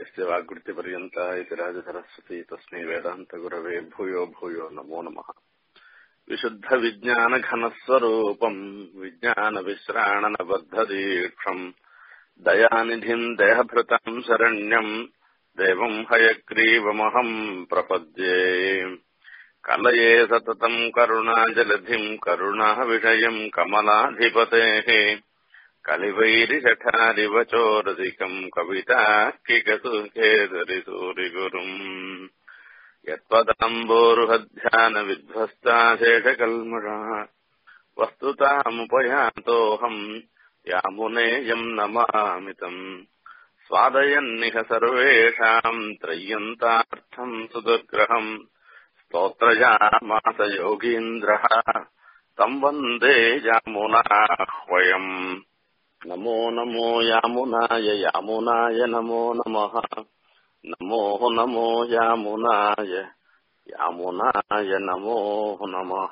यस्य वाग्वृत्तिपर्यन्ता इति राजसरस्वती तस्मै वेदान्तगुरवे भूयो भूयो नमो नमः विशुद्धविज्ञानघनस्वरूपम् विज्ञानविश्राणनबद्धदीक्षम् दयानिधिम् देहभृताम् शरण्यम् देवम् हयग्रीवमहम् प्रपद्ये कलये सततम् करुणाजलधिम् करुणाविषयम् कमलाधिपतेः कलिवैरिषठारिवचोरधिकम् कविताकिकसुखेदरिसूरिगुरुम् यत्पदाम्बोरुहध्यानविध्वस्ताशेषकल्मषः वस्तुतामुपयातोऽहम् यामुनेयम् नमामितम् स्वादयन्निह सर्वेषाम् त्रय्यन्तार्थम् सुदुर्ग्रहम् स्तोत्रयामास योगीन्द्रः तम् वन्दे यामुनाह्वयम् नमो नमो यामुनाय यामुनाय नमो नमः नमो नमो यामुनाय यामुनाय नमो नमः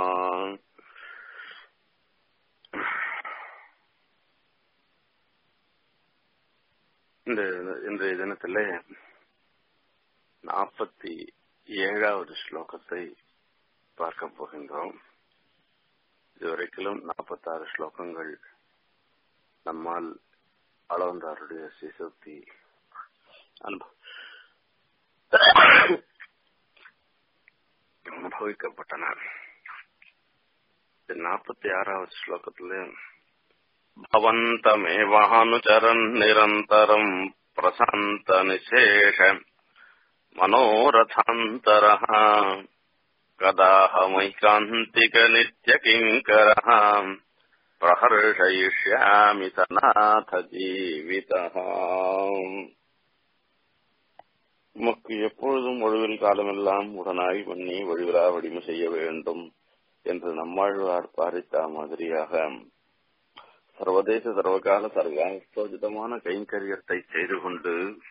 இந்த இன்றைய தினத்திலே நாற்பத்தி ஏழாவது ஸ்லோகத்தை பார்க்க போகின்றோம் இதுவரைக்கிலும் நாற்பத்தாறு ஸ்லோகங்கள் நம்மால் அளவந்தாருடைய சிசக்தி அனுபவிக்கப்பட்டன நாற்பத்தி ஆறாவது ஸ்லோகத்துல भवन्तमेवानुचरन् निरन्तरम् प्रशान्त निशेष मनोरथान्तरः कदाहमैकान्तिकनित्यकिङ्करः प्रहर्षयिष्यामि स नाथ ஜீவிதः உமக்கு எப்பொழுதும் ஒழுவில் காலமெல்லாம் உடனாய் பண்ணி வழிவிழா வடிமை செய்ய வேண்டும் என்று நம்மாழ்வார் பாரித்த மாதிரியாக சர்வதேச சர்வகால சர்வாஸ்தோஜிதமான கைங்கரியத்தை செய்து கொண்டு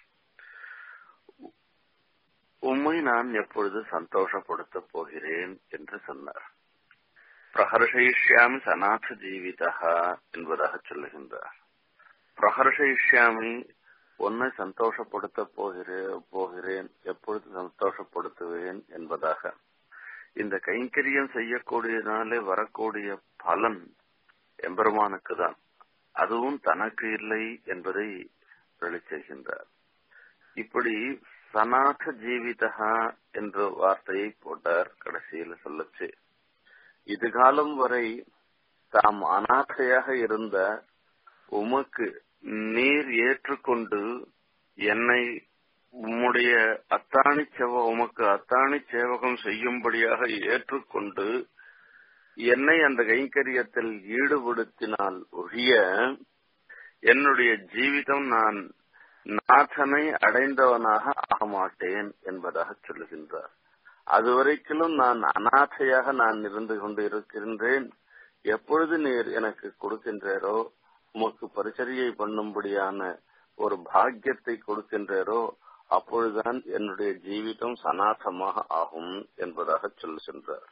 உம்மை நான் எப்பொழுது சந்தோஷப்படுத்த போகிறேன் என்று சொன்னார் பிரஹர்ஷயிஷ்யாமி சநாத ஜீவிதா என்பதாக சொல்லுகின்றார் பிரஹர்ஷயிஷ்யாமி உன்னை சந்தோஷப்படுத்த போகிறேன் போகிறேன் எப்பொழுது சந்தோஷப்படுத்துவேன் என்பதாக இந்த கைங்கரியம் செய்யக்கூடியனாலே வரக்கூடிய பலன் எம்பெருமானுக்கு தான் அதுவும் தனக்கு இல்லை என்பதை வெளிச்செய்கின்றார் இப்படி சநாத ஜீவிதா என்ற வார்த்தையை போட்டார் கடைசியில் சொல்லச்சு இதுகாலம் வரை தாம் அநாதையாக இருந்த உமக்கு நீர் ஏற்றுக்கொண்டு என்னை உம்முடைய அத்தாணி செவ உமக்கு அத்தாணி சேவகம் செய்யும்படியாக ஏற்றுக்கொண்டு என்னை அந்த கைங்கரியத்தில் ஈடுபடுத்தினால் ஒழிய என்னுடைய ஜீவிதம் நான் நாதனை அடைந்தவனாக ஆக மாட்டேன் என்பதாக சொல்லுகின்றார் அதுவரைக்கிலும் நான் அநாதையாக நான் இருந்து கொண்டு இருக்கின்றேன் எப்பொழுது நீர் எனக்கு கொடுக்கின்றேரோ உமக்கு பரிசரியை பண்ணும்படியான ஒரு பாக்கியத்தை கொடுக்கின்றேரோ அப்பொழுதுதான் என்னுடைய ஜீவிதம் சனாதமாக ஆகும் என்பதாக சொல்லுகின்றார்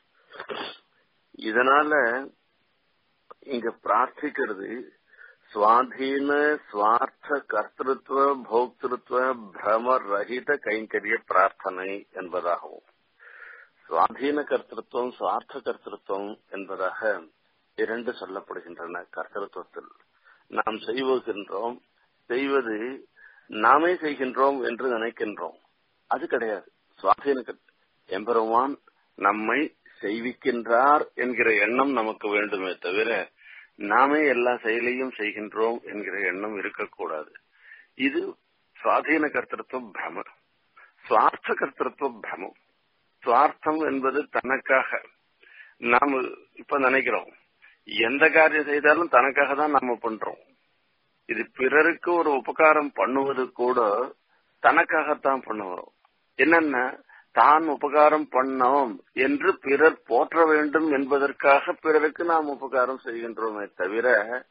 இதனால இங்க பிரார்த்திக்கிறது சுவாதீன சுவார்த்த கர்த்திருவ போக்திருத்துவ பிரம ரஹித கைங்கரிய பிரார்த்தனை என்பதாகவும் சுவாதீன கர்த்திருவம் சுவார்த்த கர்த்திருவம் என்பதாக இரண்டு சொல்லப்படுகின்றன கர்த்திருவத்தில் நாம் செய்வுகின்றோம் செய்வது நாமே செய்கின்றோம் என்று நினைக்கின்றோம் அது கிடையாது சுவாதீன எம்பெருமான் நம்மை செய்விக்கின்றார் என்கிற எண்ணம் நமக்கு வேண்டுமே தவிர நாமே எல்லா செயலையும் செய்கின்றோம் என்கிற எண்ணம் இருக்கக்கூடாது இது சுவாதீன கர்த்தத்துவ பிரம சுவார்த்த கர்த்தத்துவ பிரமம் சுவார்த்தம் என்பது தனக்காக நாம் இப்ப நினைக்கிறோம் எந்த காரியம் செய்தாலும் தனக்காக தான் நாம பண்றோம் இது பிறருக்கு ஒரு உபகாரம் பண்ணுவது கூட தனக்காகத்தான் பண்ணுவோம் என்னென்ன தான் உபகாரம் பண்ணோம் என்று பிறர் போற்ற வேண்டும் என்பதற்காக பிறருக்கு நாம் உபகாரம் செய்கின்றோமே தவிர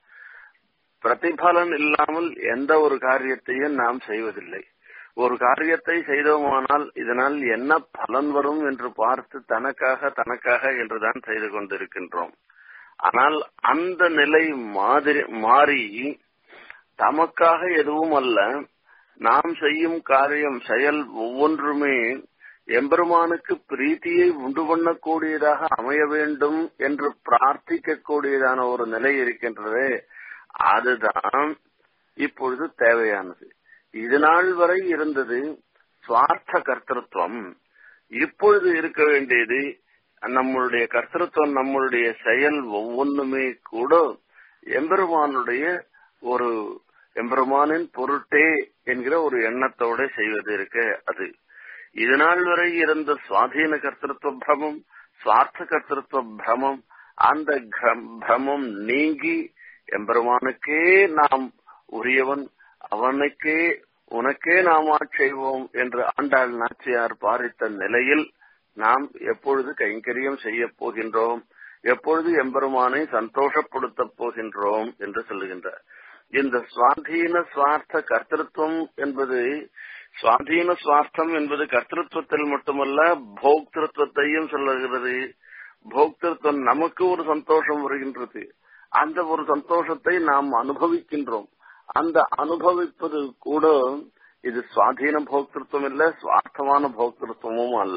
பிரதிபலன் இல்லாமல் எந்த ஒரு காரியத்தையும் நாம் செய்வதில்லை ஒரு காரியத்தை செய்தோமானால் இதனால் என்ன பலன் வரும் என்று பார்த்து தனக்காக தனக்காக என்றுதான் செய்து கொண்டிருக்கின்றோம் ஆனால் அந்த நிலை மாதிரி மாறி தமக்காக எதுவும் அல்ல நாம் செய்யும் காரியம் செயல் ஒவ்வொன்றுமே எம்பெருமானுக்கு பிரீத்தியை உண்டு பண்ணக்கூடியதாக அமைய வேண்டும் என்று பிரார்த்திக்க கூடியதான ஒரு நிலை இருக்கின்றது அதுதான் இப்பொழுது தேவையானது இது நாள் வரை இருந்தது சுவார்த்த கர்த்தத்துவம் இப்பொழுது இருக்க வேண்டியது நம்மளுடைய கர்த்தத்துவம் நம்மளுடைய செயல் ஒவ்வொன்றுமே கூட எம்பெருமானுடைய ஒரு எம்பெருமானின் பொருட்டே என்கிற ஒரு எண்ணத்தோட செய்வது இருக்க அது இது நாள் வரை இருந்த சுவாதீன கர்த்தத்துவ பிரமம் சுவார்த்த கர்த்தத்துவ பிரமம் அந்த பிரமம் நீங்கி எம்பெருமானுக்கே நாம் உரியவன் அவனுக்கே உனக்கே நாம் செய்வோம் என்று ஆண்டாள் நாச்சியார் பாரித்த நிலையில் நாம் எப்பொழுது கைங்கரியம் செய்ய போகின்றோம் எப்பொழுது எம்பெருமானை சந்தோஷப்படுத்தப் போகின்றோம் என்று சொல்லுகின்றார் இந்த சுவாதீன சுவார்த்த கர்த்தத்துவம் என்பது சுவாதீன சுவார்த்தம் என்பது கர்த்தத்துவத்தில் மட்டுமல்ல போக்திருத்துவத்தையும் சொல்லுகிறது போக்திருத்தம் நமக்கு ஒரு சந்தோஷம் வருகின்றது அந்த ஒரு சந்தோஷத்தை நாம் அனுபவிக்கின்றோம் அந்த அனுபவிப்பது கூட இது சுவாதீன போக்திருத்தம் இல்ல சுவார்த்தமான போக்திருத்தமும் அல்ல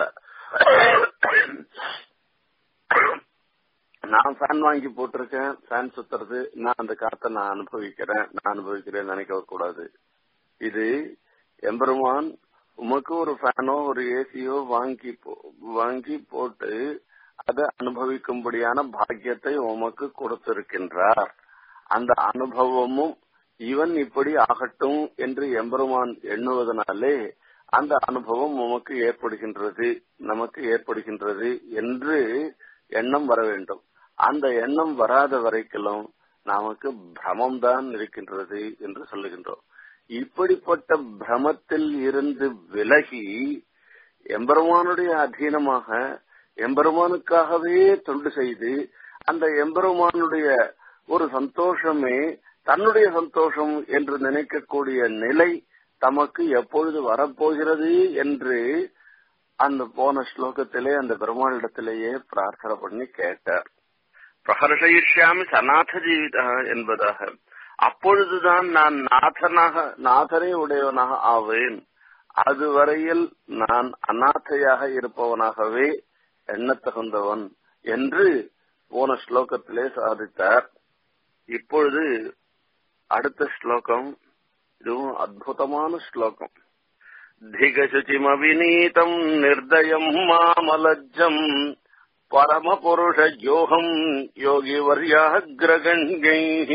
நான் ஃபேன் வாங்கி போட்டிருக்கேன் ஃபேன் சுத்துறது நான் அந்த காத்தை நான் அனுபவிக்கிறேன் நான் அனுபவிக்கிறேன் நினைக்க கூடாது இது எம்பெருமான் உமக்கு ஒரு ஃபேனோ ஒரு ஏசியோ வாங்கி வாங்கி போட்டு அதை அனுபவிக்கும்படியான பாக்கியத்தை உமக்கு கொடுத்திருக்கின்றார் அந்த அனுபவமும் இவன் இப்படி ஆகட்டும் என்று எம்பெருமான் எண்ணுவதனாலே அந்த அனுபவம் உமக்கு ஏற்படுகின்றது நமக்கு ஏற்படுகின்றது என்று எண்ணம் வர வேண்டும் அந்த எண்ணம் வராத வரைக்கும் நமக்கு பிரமம் தான் இருக்கின்றது என்று சொல்லுகின்றோம் இப்படிப்பட்ட பிரமத்தில் இருந்து விலகி எம்பெருமானுடைய அதீனமாக எம்பெருமானுக்காகவே தொண்டு செய்து அந்த எம்பெருமானுடைய ஒரு சந்தோஷமே தன்னுடைய சந்தோஷம் என்று நினைக்கக்கூடிய நிலை தமக்கு எப்பொழுது வரப்போகிறது என்று அந்த போன ஸ்லோகத்திலே அந்த பெருமாளிடத்திலேயே பிரார்த்தனை பண்ணி கேட்டார் பிரகர்ஷயிஷ்யாமி சநாத ஜீவிதா என்பதாக அப்பொழுதுதான் நான் நாதனாக நாதனை உடையவனாக ஆவேன் அதுவரையில் நான் அநாதையாக இருப்பவனாகவே எண்ணத்தகுந்தவன் என்று போன ஸ்லோகத்திலே சாதித்தார் இப்பொழுது அடுத்த ஸ்லோகம் இதுவும் அற்புதமான ஸ்லோகம் திகசுச்சிமவிநீதம் நிர்தயம் மாமலஜ்ஜம் பரமபுருஷயோகம் யோகிவர்யாகிரகண்யைः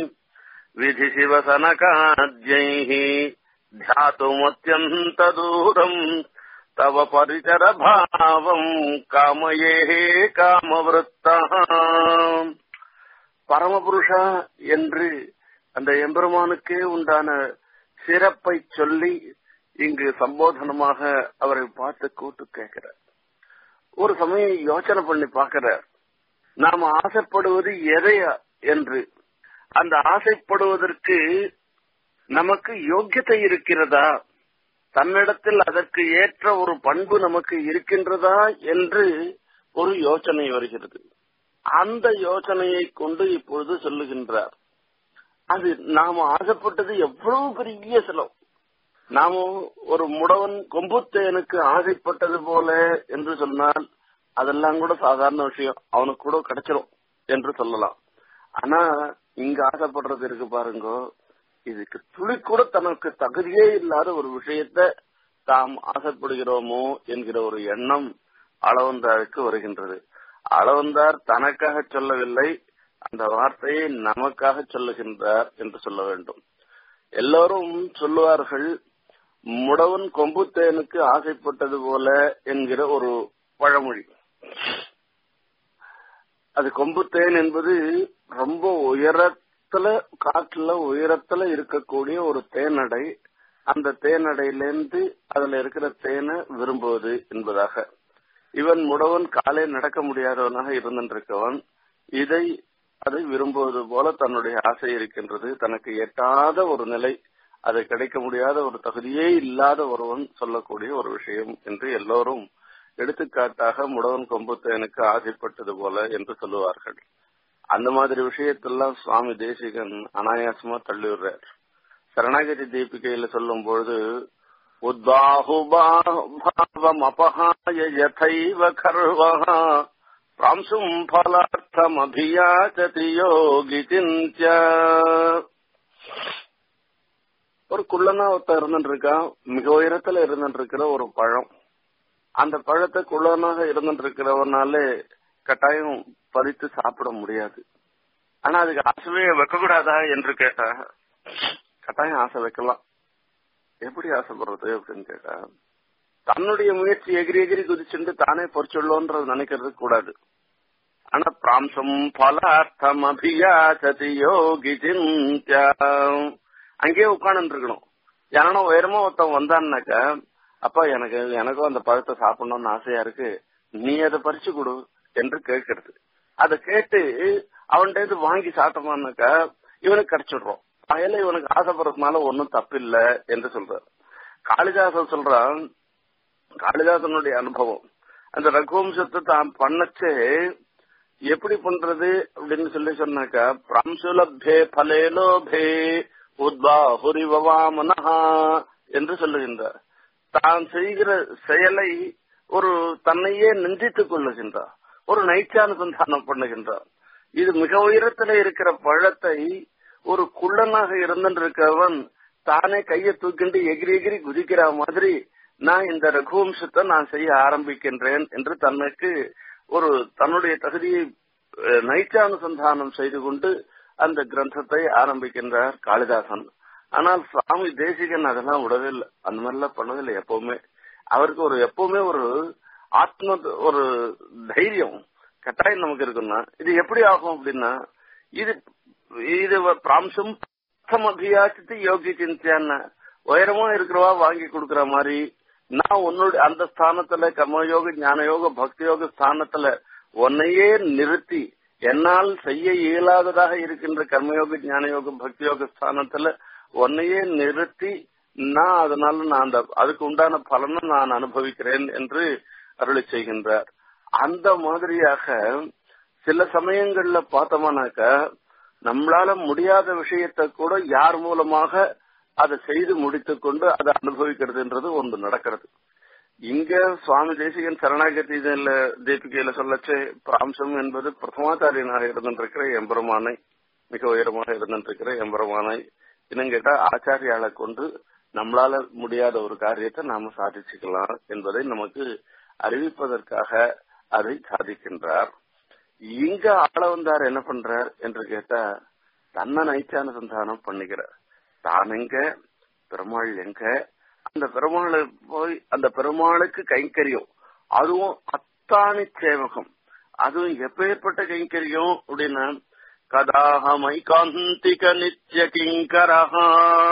विधिशिवसनकाद्यैः ध्यातुमत्यन्तदूरम् तव परिचरभावम् कामयेः காமவருத்தः பரமபுருஷா என்று அந்த எம்பெருமானுக்கே உண்டான சிறப்பை சொல்லி இங்கு சம்போதனமாக அவரை பார்த்து கூட்டு கேட்கிறார் ஒரு சமயம் யோசனை பண்ணி பார்க்கிறார் நாம் ஆசைப்படுவது எதை என்று அந்த ஆசைப்படுவதற்கு நமக்கு யோக்கியத்தை இருக்கிறதா தன்னிடத்தில் அதற்கு ஏற்ற ஒரு பண்பு நமக்கு இருக்கின்றதா என்று ஒரு யோசனை வருகிறது அந்த யோசனையை கொண்டு இப்பொழுது சொல்லுகின்றார் அது நாம ஆசைப்பட்டது எவ்வளவு பெரிய செலவு நாம ஒரு முடவன் கொம்புத்தேனுக்கு ஆசைப்பட்டது போல என்று சொன்னால் அதெல்லாம் கூட சாதாரண விஷயம் அவனுக்கு கூட கிடைச்சிரும் என்று சொல்லலாம் ஆனா இங்க ஆசைப்படுறது இருக்கு பாருங்க இதுக்கு துளி கூட தனக்கு தகுதியே இல்லாத ஒரு விஷயத்த தாம் ஆசைப்படுகிறோமோ என்கிற ஒரு எண்ணம் அளவந்தாருக்கு வருகின்றது அளவந்தார் தனக்காக சொல்லவில்லை அந்த வார்த்தையை நமக்காக சொல்லுகின்றார் என்று சொல்ல வேண்டும் எல்லோரும் சொல்லுவார்கள் முடவன் கொம்புத்தேனுக்கு ஆசைப்பட்டது போல என்கிற ஒரு பழமொழி அது கொம்புத்தேன் என்பது ரொம்ப உயரத்துல காற்றுல உயரத்துல இருக்கக்கூடிய ஒரு தேனடை அந்த தேனடையிலிருந்து அதுல இருக்கிற தேனை விரும்புவது என்பதாக இவன் முடவன் காலை நடக்க முடியாதவனாக இருந்திருக்கவன் இதை அதை விரும்புவது போல தன்னுடைய ஆசை இருக்கின்றது தனக்கு எட்டாத ஒரு நிலை அது கிடைக்க முடியாத ஒரு தகுதியே இல்லாத ஒருவன் சொல்லக்கூடிய ஒரு விஷயம் என்று எல்லோரும் எடுத்துக்காட்டாக முடவன் கொம்புத்தேனுக்கு ஆசைப்பட்டது போல என்று சொல்லுவார்கள் அந்த மாதிரி விஷயத்தெல்லாம் சுவாமி தேசிகன் அனாயாசமா தள்ளிவிடுறார் சரணாகதி தீபிகையில சொல்லும் பொழுது உத்பாஹுபாவம் அபஹாய யதைவ கர்வஹ பிராம்சும் பலார்த்தம் அபியாச்சதி யோகி சிந்திய ஒரு குள்ளனா ஒருத்தன் இருந்துட்டு இருக்கான் மிக உயரத்துல இருந்துட்டு இருக்கிற ஒரு பழம் அந்த பழத்தை குள்ளனாக இருந்துட்டு இருக்கிறவனாலே கட்டாயம் பறித்து சாப்பிட முடியாது ஆனா அதுக்கு ஆசைவே வைக்கக்கூடாதா என்று கேட்டா கட்டாயம் ஆசை வைக்கலாம் எப்படி ஆசைப்படுறது அப்படின்னு கேட்டா தன்னுடைய முயற்சி எகிரி எகிரி குதிச்சுட்டு தானே பொறிச்சுள்ளோன்றது நினைக்கிறது கூடாது ஆனா பிராம்சம் பலார்த்தம் அபியாசதி யோகி சிந்தியா அங்கேயே உட்கார்ந்து இருக்கணும் யாரோ உயரமா ஒருத்தன் வந்தான்னாக்கா அப்பா எனக்கு எனக்கும் அந்த பழத்தை சாப்பிடணும்னு ஆசையா இருக்கு நீ அதை பறிச்சு கொடு என்று கேட்கறது அதை கேட்டு அவன்கிட்ட வாங்கி சாப்பிட்டோமானாக்கா இவனுக்கு கிடைச்சிடுறோம் அயல இவனுக்கு ஆசைப்படுறதுனால ஒன்னும் தப்பில்லை என்று சொல்றார் காளிதாசன் சொல்றான் காளிதாசனுடைய அனுபவம் அந்த ரகுவம்சத்தை தான் பண்ணச்சே எப்படி பண்றது அப்படின்னு சொல்லி சொன்னாக்கா பிராம்சுலபே பலேலோபே உத்பாஹுரிவவாமனஹா என்று சொல்லுகின்றார் தான் செய்கிற செயலை ஒரு தன்னையே நிந்தித்துக் கொள்ளுகின்றார் ஒரு நைச்சானுசந்தானம் பண்ணுகின்றார் இது மிக உயரத்துல இருக்கிற பழத்தை ஒரு குள்ளனாக இருந்திருக்கிறவன் தானே கையை தூக்கிண்டு எகிரி எகிரி குதிக்கிற மாதிரி நான் இந்த ரகுவம்சத்தை நான் செய்ய ஆரம்பிக்கின்றேன் என்று தனக்கு ஒரு தன்னுடைய தகுதியை நைச்சானுசந்தானம் செய்து கொண்டு அந்த கிரந்தத்தை ஆரம்பிக்கின்றார் காளிதாசன் ஆனால் சுவாமி தேசிகன் அதெல்லாம் விடவே இல்லை அந்த மாதிரிலாம் பண்ணதில்லை எப்பவுமே அவருக்கு ஒரு எப்பவுமே ஒரு ஆத்ம ஒரு தைரியம் கட்டாயம் நமக்கு இருக்குன்னா இது எப்படி ஆகும் அப்படின்னா இது இது பிராம்சம் அபியாசித்து யோகி சிந்தியான்னு உயரமா இருக்கிறவா வாங்கி கொடுக்கற மாதிரி நான் உன்னுடைய அந்த ஸ்தானத்துல கர்மயோக ஞானயோக பக்தி யோக ஸ்தானத்துல உன்னையே நிறுத்தி என்னால் செய்ய இயலாததாக இருக்கின்ற கர்மயோக ஞானயோக பக்தி யோக ஸ்தானத்துல உன்னையே நிறுத்தி நான் அதனால நான் அந்த அதுக்கு உண்டான பலனை நான் அனுபவிக்கிறேன் என்று அருளி செய்கின்றார் அந்த மாதிரியாக சில சமயங்கள்ல பார்த்தோம்னாக்க நம்மளால முடியாத விஷயத்த கூட யார் மூலமாக அதை செய்து முடித்துக் கொண்டு அதை அனுபவிக்கிறதுன்றது ஒன்று நடக்கிறது இங்க சுவாமி தேசிகன் சரணாகதி தீபிகையில சொல்லச்சு பிராம்சம் என்பது பிரதமாச்சாரியனாக இருந்திருக்கிற எம்பெருமானை மிக உயரமாக இருந்திருக்கிற எம்பெருமானை இன்னும் கேட்டா ஆச்சாரியால கொண்டு நம்மளால முடியாத ஒரு காரியத்தை நாம சாதிச்சுக்கலாம் என்பதை நமக்கு அறிவிப்பதற்காக அதை சாதிக்கின்றார் இங்க ஆள வந்தார் என்ன பண்றார் என்று கேட்டா தன்னை நைச்சான சந்தானம் பண்ணிக்கிறார் தான் எங்க பெருமாள் எங்க அந்த பெருமாளை போய் அந்த பெருமாளுக்கு கைங்கரியம் அதுவும் அத்தானி சேவகம் அதுவும் எப்பேற்பட்ட கைங்கரியம் அப்படின்னா கதாகம் ஐகாந்திக நித்திய கிங்கரஹா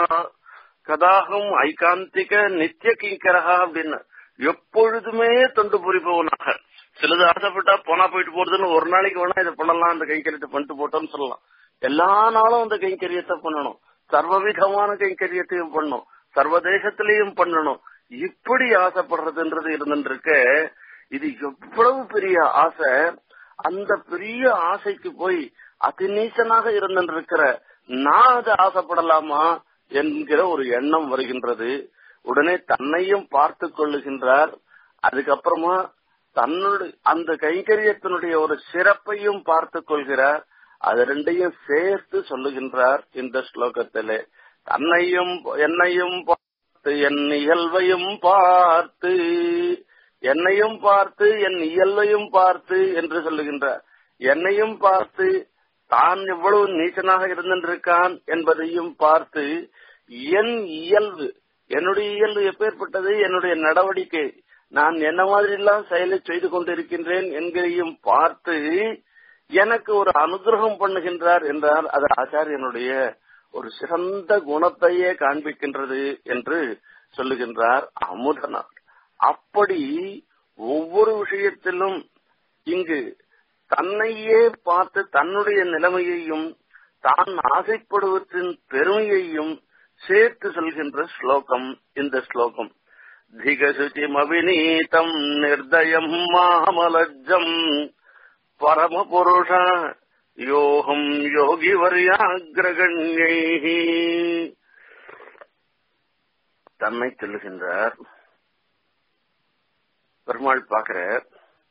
கதாகம் ஐகாந்திக நித்திய கிங்கரஹா அப்படின்னு எப்பொழுதுமே தொண்டு புரிபவனாக சிலது ஆசைப்பட்டா போனா போயிட்டு போறதுன்னு ஒரு நாளைக்கு வேணா இதை பண்ணலாம் அந்த கைங்கரியத்தை பண்ணிட்டு போட்டோம்னு சொல்லலாம் எல்லா நாளும் அந்த கைங்கரியத்தை பண்ணணும் சர்வவிதமான கைங்கரியத்தையும் பண்ணணும் சர்வதேசத்திலையும் பண்ணணும் இப்படி ஆசைப்படுறதுன்றது இருந்துருக்க இது எவ்வளவு பெரிய ஆசை அந்த பெரிய ஆசைக்கு போய் அதிநீசனாக இருந்திருக்கிற நான் அதை ஆசைப்படலாமா என்கிற ஒரு எண்ணம் வருகின்றது உடனே தன்னையும் பார்த்து கொள்ளுகின்றார் அதுக்கப்புறமா தன்னுடைய அந்த கைங்கரியத்தினுடைய ஒரு சிறப்பையும் பார்த்து கொள்கிறார் அது ரெண்டையும் சேர்த்து சொல்லுகின்றார் இந்த ஸ்லோகத்திலே தன்னையும் என்னையும் பார்த்து என் இயல்பையும் பார்த்து என்னையும் பார்த்து என் இயல்பையும் பார்த்து என்று சொல்லுகின்றார் என்னையும் பார்த்து தான் எவ்வளவு நீச்சனாக இருந்திருக்கான் என்பதையும் பார்த்து என் இயல்பு என்னுடைய இயல்பு எப்பேற்பட்டது என்னுடைய நடவடிக்கை நான் என்ன மாதிரி எல்லாம் செயலை செய்து கொண்டிருக்கின்றேன் என்கிறையும் பார்த்து எனக்கு ஒரு அனுகிரகம் பண்ணுகின்றார் என்றால் அது ஆச்சாரியனுடைய ஒரு சிறந்த குணத்தையே காண்பிக்கின்றது என்று சொல்லுகின்றார் அமுதனார் அப்படி ஒவ்வொரு விஷயத்திலும் இங்கு தன்னையே பார்த்து தன்னுடைய நிலைமையையும் தான் ஆசைப்படுவற்றின் பெருமையையும் சேர்த்து சொல்கின்ற ஸ்லோகம் இந்த ஸ்லோகம் திகசுச்சிமவிநீதம் நிர்தயம் மாமலஜம் பரமபுருஷ யோகம் யோகி வரியாகிரகண்யை தன்னை சொல்லுகின்றார் பெருமாள் பார்க்கிறார்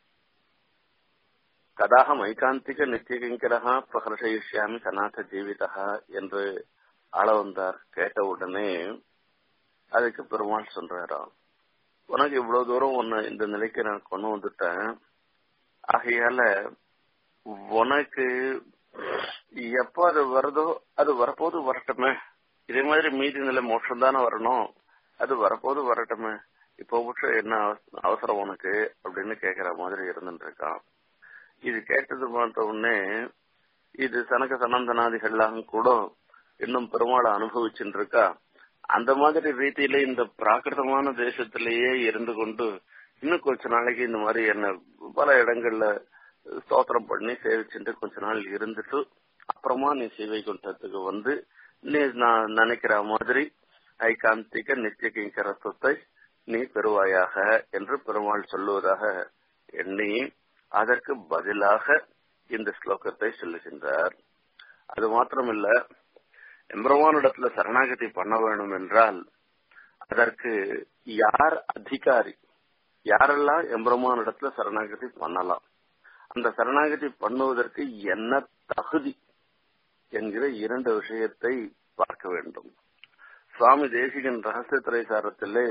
கதாகம் ஐகாந்திக நித்தியகிங்கரகா பிரகர்ஷயிஷ்யாமி சனாத ஜீவிதா என்று ஆள வந்தார் கேட்ட உடனே அதுக்கு பெருமாள் சொல்றாராம் உனக்கு இவ்வளவு தூரம் உன்னை இந்த நிலைக்கு நான் கொண்டு வந்துட்டேன் ஆகையால உனக்கு எப்போ அது வருதோ அது வரப்போது வரட்டுமே இதே மாதிரி மீதி நிலை மோட்சம் தானே வரணும் அது வரப்போது வரட்டுமே இப்போ மட்டும் என்ன அவசரம் உனக்கு அப்படின்னு கேக்குற மாதிரி இருந்துட்டு இருக்கான் இது கேட்டது பார்த்த உடனே இது சனக சனந்தனாதிகள்லாம் கூட இன்னும் பெருமாளை அனுபவிச்சுட்டு இருக்கா அந்த மாதிரி ரீதியில இந்த பிராகிருதமான தேசத்திலேயே இருந்து கொண்டு இன்னும் கொஞ்ச நாளைக்கு இந்த மாதிரி என்ன பல இடங்கள்ல ஸ்தோத்திரம் பண்ணி சேவிச்சுட்டு கொஞ்ச நாள் இருந்துட்டு அப்புறமா நீ சிவை குண்டத்துக்கு வந்து நீ நான் நினைக்கிற மாதிரி ஐகாந்திக நித்திய கிங்கரத்துவத்தை நீ பெறுவாயாக என்று பெருமாள் சொல்லுவதாக எண்ணி அதற்கு பதிலாக இந்த ஸ்லோகத்தை சொல்லுகின்றார் அது மாத்திரமில்ல எம்பெருமானிடத்துல சரணாகதி பண்ண வேணும் என்றால் அதற்கு யார் அதிகாரி யாரெல்லாம் எம்பெருமானிடத்துல சரணாகதி பண்ணலாம் அந்த சரணாகதி பண்ணுவதற்கு என்ன தகுதி என்கிற இரண்டு விஷயத்தை பார்க்க வேண்டும் சுவாமி தேசிகன் ரகசிய திரைசாரத்திலே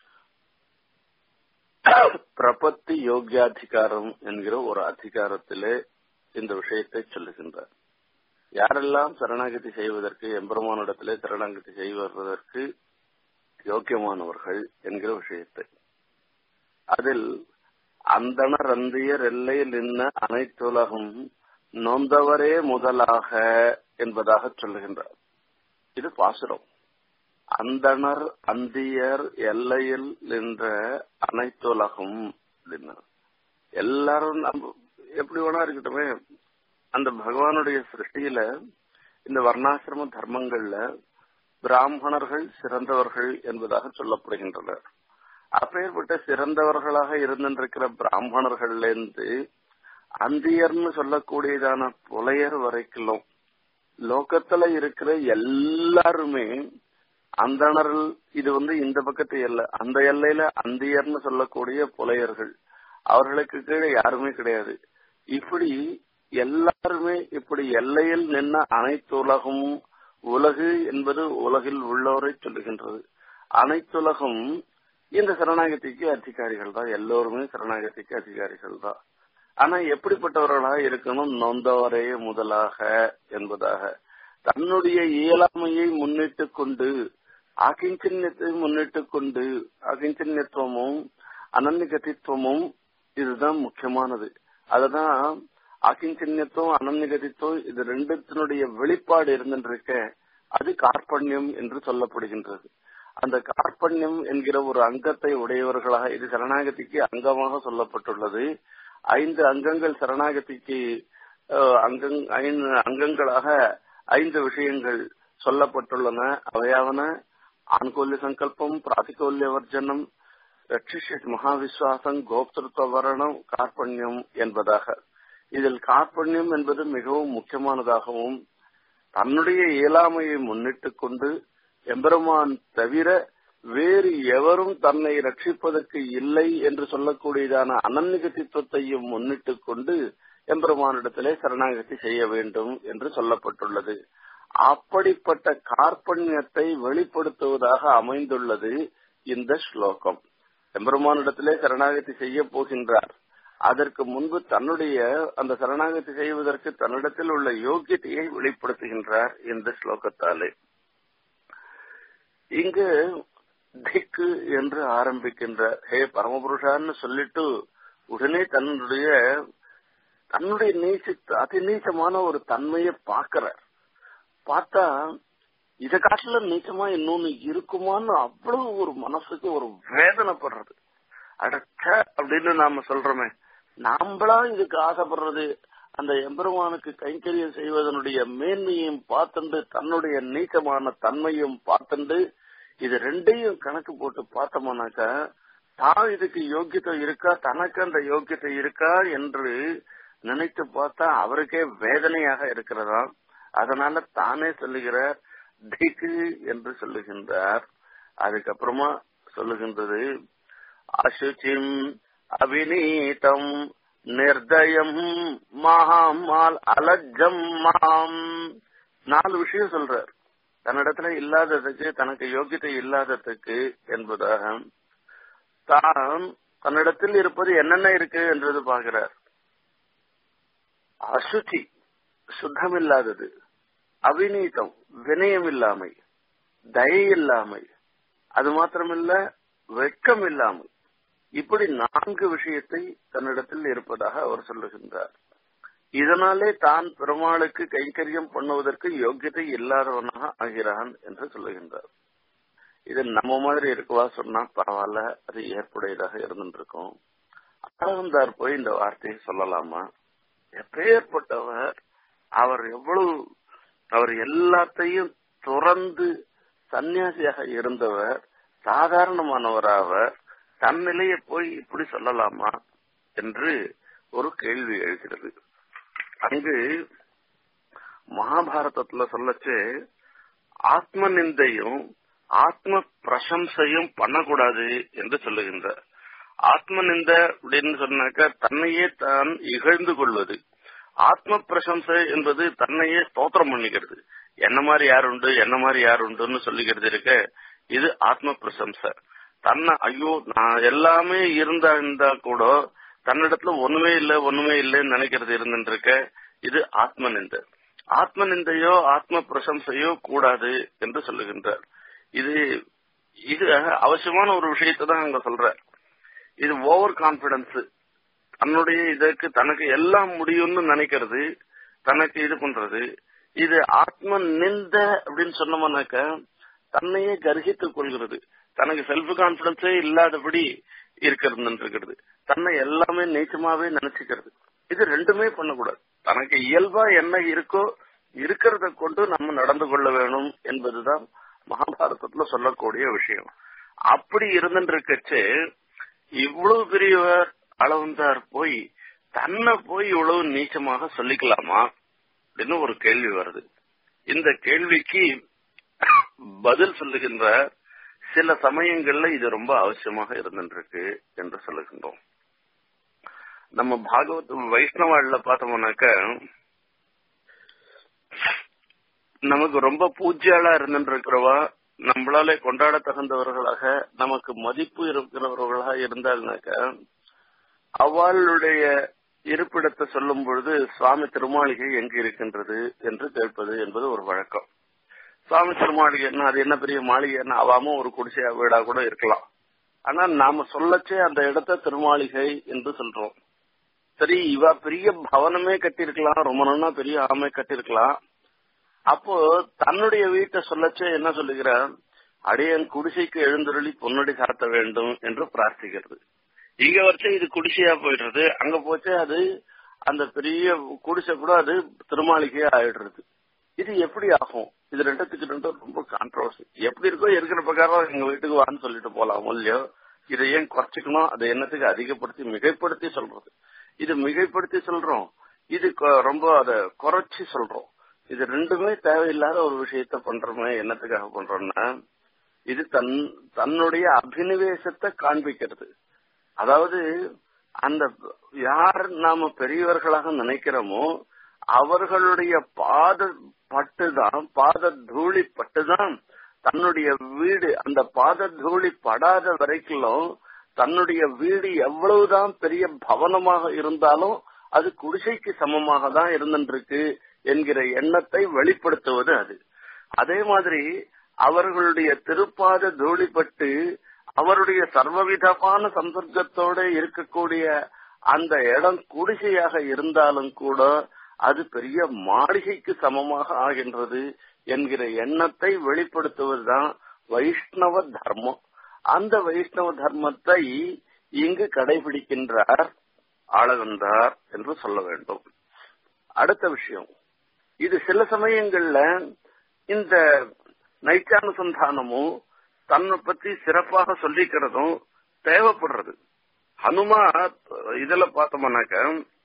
பிரபத்தி யோகியாதிகாரம் என்கிற ஒரு அதிகாரத்திலே இந்த விஷயத்தை சொல்லுகின்றார் யாரெல்லாம் சரணாகதி செய்வதற்கு எம்பெருமானிடத்திலே சரணாகதி செய்வதற்கு யோக்கியமானவர்கள் என்கிற விஷயத்தை அதில் அந்தணர் அந்தியர் எல்லையில் நின்ன அனைத்துலகம் நொந்தவரே முதலாக என்பதாக சொல்லுகின்றார் இது பாசுரம் அந்தணர் அந்தியர் எல்லையில் நின்ற அனைத்துலகம் அப்படின்னா எல்லாரும் நம்ம எப்படி வேணா இருக்கட்டுமே அந்த பகவானுடைய சிருஷ்டியில இந்த வர்ணாசிரம தர்மங்கள்ல பிராமணர்கள் சிறந்தவர்கள் என்பதாக சொல்லப்படுகின்றனர் அப்பேற்பட்ட சிறந்தவர்களாக இருந்திருக்கிற பிராமணர்கள்ல இருந்து அந்தியர்னு சொல்லக்கூடியதான புலையர் வரைக்கும் லோகத்துல இருக்கிற எல்லாருமே அந்தணர்கள் இது வந்து இந்த பக்கத்து எல்லை அந்த எல்லையில அந்தியர்னு சொல்லக்கூடிய புலையர்கள் அவர்களுக்கு கீழே யாருமே கிடையாது இப்படி எல்லாருமே இப்படி எல்லையில் நின்ன அனைத்து உலகம் உலகு என்பது உலகில் உள்ளோரை சொல்லுகின்றது அனைத்துலகம் இந்த சரணாகதிக்கு அதிகாரிகள் தான் எல்லோருமே சரணாகதிக்கு அதிகாரிகள் தான் ஆனா எப்படிப்பட்டவர்களாக இருக்கணும் நொந்தவரே முதலாக என்பதாக தன்னுடைய இயலாமையை முன்னிட்டு கொண்டு அகிஞ்சன்யத்தை முன்னிட்டு கொண்டு அகிஞ்சன்யத்துவமும் அனன்யகதித்துவமும் இதுதான் முக்கியமானது அதுதான் அகிஞ்சன்யத்துவம் அனன்யகதித்துவம் இது ரெண்டுத்தினுடைய வெளிப்பாடு இருந்துருக்க அது கார்பண்யம் என்று சொல்லப்படுகின்றது அந்த கார்பண்யம் என்கிற ஒரு அங்கத்தை உடையவர்களாக இது சரணாகதிக்கு அங்கமாக சொல்லப்பட்டுள்ளது ஐந்து அங்கங்கள் சரணாகதிக்கு அங்கங் அங்கங்களாக ஐந்து விஷயங்கள் சொல்லப்பட்டுள்ளன அவையாவன ஆண்கோல்ய சங்கல்பம் பிராதிகோல்ய வர்ஜனம் ரட்சிஷ மகாவிஸ்வாசம் கோப்திருத்துவ வரணம் கார்பண்யம் என்பதாக இதில் கார்பண்யம் என்பது மிகவும் முக்கியமானதாகவும் தன்னுடைய இயலாமையை முன்னிட்டு கொண்டு எம்பெருமான் தவிர வேறு எவரும் தன்னை ரட்சிப்பதற்கு இல்லை என்று சொல்லக்கூடியதான அனன்யகத்தித்துவத்தையும் முன்னிட்டு கொண்டு எம்பெருமானிடத்திலே சரணாகதி செய்ய வேண்டும் என்று சொல்லப்பட்டுள்ளது அப்படிப்பட்ட கார்பண்யத்தை வெளிப்படுத்துவதாக அமைந்துள்ளது இந்த ஸ்லோகம் எம்பெருமானிடத்திலே சரணாகதி செய்ய போகின்றார் அதற்கு முன்பு தன்னுடைய அந்த சரணாகதி செய்வதற்கு தன்னிடத்தில் உள்ள யோக்கியத்தையை வெளிப்படுத்துகின்றார் இந்த ஸ்லோகத்தாலே இங்கு திக்கு என்று ஆரம்பிக்கின்றார் ஹே பரமபுருஷான்னு சொல்லிட்டு உடனே தன்னுடைய தன்னுடைய நீச்ச அதி நீச்சமான ஒரு தன்மையை பார்க்கிறார் பார்த்தா இதை காட்டுல நீச்சமா இன்னொன்னு இருக்குமான்னு அவ்வளவு ஒரு மனசுக்கு ஒரு வேதனைப்படுறது அடச்ச அப்படின்னு நாம சொல்றோமே நாம்பளா இதுக்கு ஆசைப்படுறது அந்த எம்பெருமானுக்கு கைங்கரியம் செய்வதனுடைய மேன்மையும் பார்த்துண்டு தன்னுடைய நீச்சமான தன்மையும் பார்த்துண்டு இது ரெண்டையும் கணக்கு போட்டு பார்த்தோம்னாக்கா தான் இதுக்கு யோக்கியத்தை இருக்கா தனக்கு அந்த யோக்கியத்தை இருக்கா என்று நினைத்து பார்த்தா அவருக்கே வேதனையாக இருக்கிறதா அதனால தானே சொல்லுகிறார் திக்கு என்று சொல்லுகின்றார் அதுக்கப்புறமா சொல்லுகின்றது அசுச்சிம் அபிநீதம் நிர்தயம் மகாமால் அலஜம் மாம் நாலு விஷயம் சொல்றார் தன்னிடத்துல இல்லாததுக்கு தனக்கு யோகியத்தை இல்லாததுக்கு என்பதாக தான் தன்னிடத்தில் இருப்பது என்னென்ன இருக்கு என்றது பார்க்கிறார் அசுச்சி சுத்தமில்லாதது அவிநீதம் வினயம் இல்லாமை தயை இல்லாமை அது மாத்திரமில்ல வெட்கம் இல்லாமை இப்படி நான்கு விஷயத்தை தன்னிடத்தில் இருப்பதாக அவர் சொல்லுகின்றார் இதனாலே தான் பெருமாளுக்கு கைங்கரியம் பண்ணுவதற்கு யோக்கியதை இல்லாதவனாக ஆகிறான் என்று சொல்லுகின்றார் இது நம்ம மாதிரி இருக்கவா சொன்னா பரவாயில்ல அது ஏற்புடையதாக இருந்துருக்கும் ஆனந்தார் போய் இந்த வார்த்தையை சொல்லலாமா எப்பேற்பட்டவர் அவர் எவ்வளவு அவர் எல்லாத்தையும் துறந்து சன்னியாசியாக இருந்தவர் சாதாரணமானவராவர் தன் நிலையை போய் இப்படி சொல்லலாமா என்று ஒரு கேள்வி எழுகிறது அங்கு மகாபாரதத்துல சொல்லச்சு ஆத்ம நிந்தையும் ஆத்ம பிரசம்சையும் பண்ணக்கூடாது என்று சொல்லுகின்றார் ஆத்ம நிந்த அப்படின்னு சொன்னாக்க தன்னையே தான் இகழ்ந்து கொள்வது ஆத்ம பிரசம்சை என்பது தன்னையே ஸ்தோத்திரம் பண்ணிக்கிறது என்ன மாதிரி யார் உண்டு என்ன மாதிரி யார் உண்டுன்னு சொல்லிக்கிறது இருக்க இது ஆத்ம பிரசம்சை தன்னை ஐயோ நான் எல்லாமே இருந்தா இருந்தா கூட தன்னிடத்துல ஒண்ணுமே இல்ல ஒண்ணுமே இல்லைன்னு நினைக்கிறது இருந்துருக்க இது ஆத்ம நிந்தை ஆத்ம நிந்தையோ ஆத்ம பிரசம்சையோ கூடாது என்று சொல்லுகின்றார் இது இது அவசியமான ஒரு விஷயத்தை தான் அங்க சொல்ற இது ஓவர் கான்பிடன்ஸ் தன்னுடைய இதற்கு தனக்கு எல்லாம் முடியும்னு நினைக்கிறது தனக்கு இது பண்றது இது ஆத்ம நிந்த அப்படின்னு சொன்னோம்னாக்க தன்னையே கர்ஹித்துக் கொள்கிறது தனக்கு செல்ஃப் கான்பிடன்ஸே இல்லாதபடி இருக்கிறது இருக்கிறது தன்னை எல்லாமே நீச்சமாவே நினைச்சுக்கிறது இது ரெண்டுமே பண்ணக்கூடாது தனக்கு இயல்பா என்ன இருக்கோ இருக்கிறத கொண்டு நம்ம நடந்து கொள்ள வேணும் என்பதுதான் மகாபாரதத்துல சொல்லக்கூடிய விஷயம் அப்படி இருந்துருக்கச்சு இவ்வளவு பெரியவர் அளவந்தார் போய் தன்னை போய் இவ்வளவு நீச்சமாக சொல்லிக்கலாமா அப்படின்னு ஒரு கேள்வி வருது இந்த கேள்விக்கு பதில் சொல்லுகின்ற சில சமயங்கள்ல இது ரொம்ப அவசியமாக இருந்துருக்கு என்று சொல்லுகின்றோம் நம்ம பாகவத் வைஷ்ணவாழ்ல பார்த்தோம்னாக்க நமக்கு ரொம்ப பூஜ்யாளா இருந்துருக்கிறவா நம்மளால கொண்டாட தகுந்தவர்களாக நமக்கு மதிப்பு இருக்கிறவர்களாக இருந்தால்னாக்க அவளுடைய இருப்பிடத்தை சொல்லும் பொழுது சுவாமி திருமாளிகை எங்கு இருக்கின்றது என்று கேட்பது என்பது ஒரு வழக்கம் சுவாமி திருமாளிகை என்ன அது என்ன பெரிய மாளிகை என்ன அவாம ஒரு குடிசையா வீடா கூட இருக்கலாம் ஆனா நாம சொல்லச்சே அந்த இடத்த திருமாளிகை என்று சொல்றோம் சரி இவ பெரிய பவனமே கட்டிருக்கலாம் ரொம்ப நாளா பெரிய ஆமை கட்டிருக்கலாம் அப்போ தன்னுடைய வீட்டை சொல்லச்சே என்ன சொல்லுகிறார் அடியன் குடிசைக்கு எழுந்தருளி பொன்னடி சாத்த வேண்டும் என்று பிரார்த்திக்கிறது இங்க வச்சு இது குடிசையா போயிடுறது அங்க போச்சு அது அந்த பெரிய குடிசை கூட அது திருமாளிகையா ஆயிடுறது இது எப்படி ஆகும் இது ரெண்டுத்துக்கு ரெண்டும் ரொம்ப கான்ட்ரவர்சி எப்படி இருக்கோ இருக்கிற பிரகாரம் எங்க வீட்டுக்கு வான்னு சொல்லிட்டு போலாம் இல்லையோ இதை ஏன் குறைச்சிக்கணும் அதை என்னத்துக்கு அதிகப்படுத்தி மிகைப்படுத்தி சொல்றது இது மிகைப்படுத்தி சொல்றோம் இது ரொம்ப அதை குறைச்சி சொல்றோம் இது ரெண்டுமே தேவையில்லாத ஒரு விஷயத்த பண்றோமே என்னத்துக்காக பண்றோம்னா இது தன் தன்னுடைய அபினிவேசத்தை காண்பிக்கிறது அதாவது அந்த யார் நாம பெரியவர்களாக நினைக்கிறோமோ அவர்களுடைய பாத பட்டுதான் பாத தூளி பட்டுதான் தன்னுடைய வீடு அந்த பாத தூளி படாத வரைக்கும் தன்னுடைய வீடு எவ்வளவுதான் பெரிய பவனமாக இருந்தாலும் அது குடிசைக்கு சமமாக தான் இருந்துருக்கு என்கிற எண்ணத்தை வெளிப்படுத்துவது அது அதே மாதிரி அவர்களுடைய திருப்பாத தூளிப்பட்டு அவருடைய சர்வவிதமான சம்பர்க்கத்தோட இருக்கக்கூடிய அந்த இடம் குடிசையாக இருந்தாலும் கூட அது பெரிய மாளிகைக்கு சமமாக ஆகின்றது என்கிற எண்ணத்தை வெளிப்படுத்துவதுதான் வைஷ்ணவ தர்மம் அந்த வைஷ்ணவ தர்மத்தை இங்கு கடைபிடிக்கின்றார் ஆளவந்தார் என்று சொல்ல வேண்டும் அடுத்த விஷயம் இது சில சமயங்கள்ல இந்த நைச்சானுசந்தானமும் தன்னை பத்தி சிறப்பாக சொல்லிக்கிறதும் தேவைப்படுறது ஹனுமா இதுல பார்த்தோம்னாக்க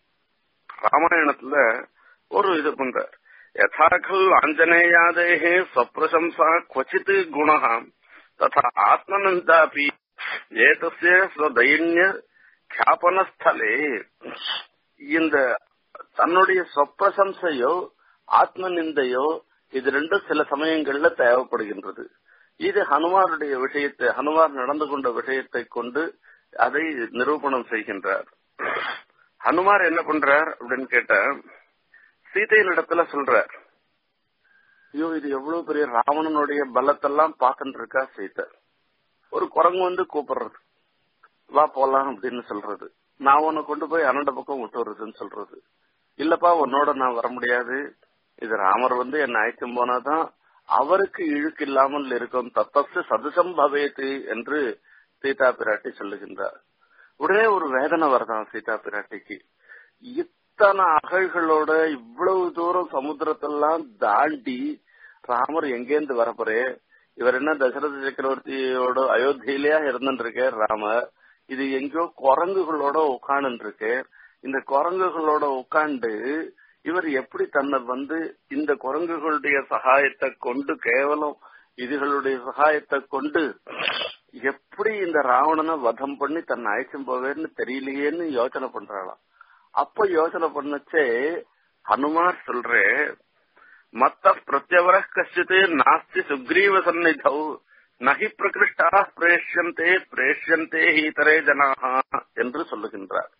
ராமாயணத்துல ஒரு இது பண்றார் யதாகல் ஆஞ்சநேயாதேகே ஸ்வப்பிரசம்சா கொச்சித் குணா ததா ஆத்மனந்தாபி ஏதஸ்ய ஸ்வதைன்ய கியாபனஸ்தலே இந்த தன்னுடைய சொப்பிரசம்சையோ ஆத்ம நிந்தையோ இது ரெண்டும் சில சமயங்கள்ல தேவைப்படுகின்றது இது ஹனுமாருடைய விஷயத்தை ஹனுமார் நடந்து கொண்ட விஷயத்தை கொண்டு அதை நிரூபணம் செய்கின்றார் ஹனுமார் என்ன பண்றார் அப்படின்னு கேட்ட சீதையின் இடத்துல சொல்றார் ஐயோ இது எவ்வளவு பெரிய ராவணனுடைய பலத்தெல்லாம் பார்த்துட்டு இருக்கா சீதை ஒரு குரங்கு வந்து கூப்பிடுறது வா போலாம் அப்படின்னு சொல்றது நான் உன்னை கொண்டு போய் அனண்ட பக்கம் விட்டு வருதுன்னு சொல்றது இல்லப்பா உன்னோட நான் வர முடியாது இது ராமர் வந்து என்ன அழைக்கும் போனாதான் அவருக்கு இழுக்கு இல்லாமல் இருக்கும் தத்தசு சதுசம் பவேத்து என்று சீதா பிராட்டி சொல்லுகின்றார் உடனே ஒரு வேதனை வருதான் சீதா பிராட்டிக்கு இத்தனை அகழ்களோட இவ்வளவு தூரம் சமுத்திரத்தெல்லாம் தாண்டி ராமர் எங்கேருந்து வரப்போறே இவர் என்ன தசரத சக்கரவர்த்தியோட அயோத்தியிலேயா இருந்துருக்கார் ராமர் இது எங்கேயோ குரங்குகளோட உட்கார்ந்து இருக்கு இந்த குரங்குகளோட உட்கார்ந்து இவர் எப்படி தன்னை வந்து இந்த குரங்குகளுடைய சகாயத்தை கொண்டு கேவலம் இதுகளுடைய சகாயத்தை கொண்டு எப்படி இந்த ராவணனை வதம் பண்ணி தன்னை அழைச்சும் போவேன்னு தெரியலையேன்னு யோசனை பண்றாளாம் அப்ப யோசனை பண்ணச்சே ஹனுமார் சொல்றே மத்த பிரத்யவர கஷ்டித்து நாஸ்தி சுக்ரீவ சந்நிதௌ நகி பிரகிருஷ்டா பிரேஷ்யந்தே பிரேஷ்யந்தே ஹீதரே ஜனாகா என்று சொல்லுகின்றார்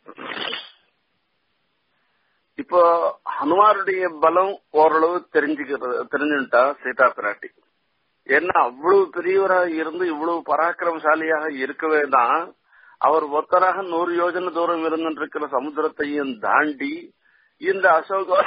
இப்போ ஹனுமாருடைய பலம் ஓரளவு தெரிஞ்சுக்கிறது தெரிஞ்சுட்டா சீதா பிராட்டி என்ன அவ்வளவு பெரியவரா இருந்து இவ்வளவு பராக்கிரமசாலியாக இருக்கவே தான் அவர் ஒத்தராக நூறு யோஜனை தூரம் இருந்திருக்கிற சமுத்திரத்தையும் தாண்டி இந்த அசோக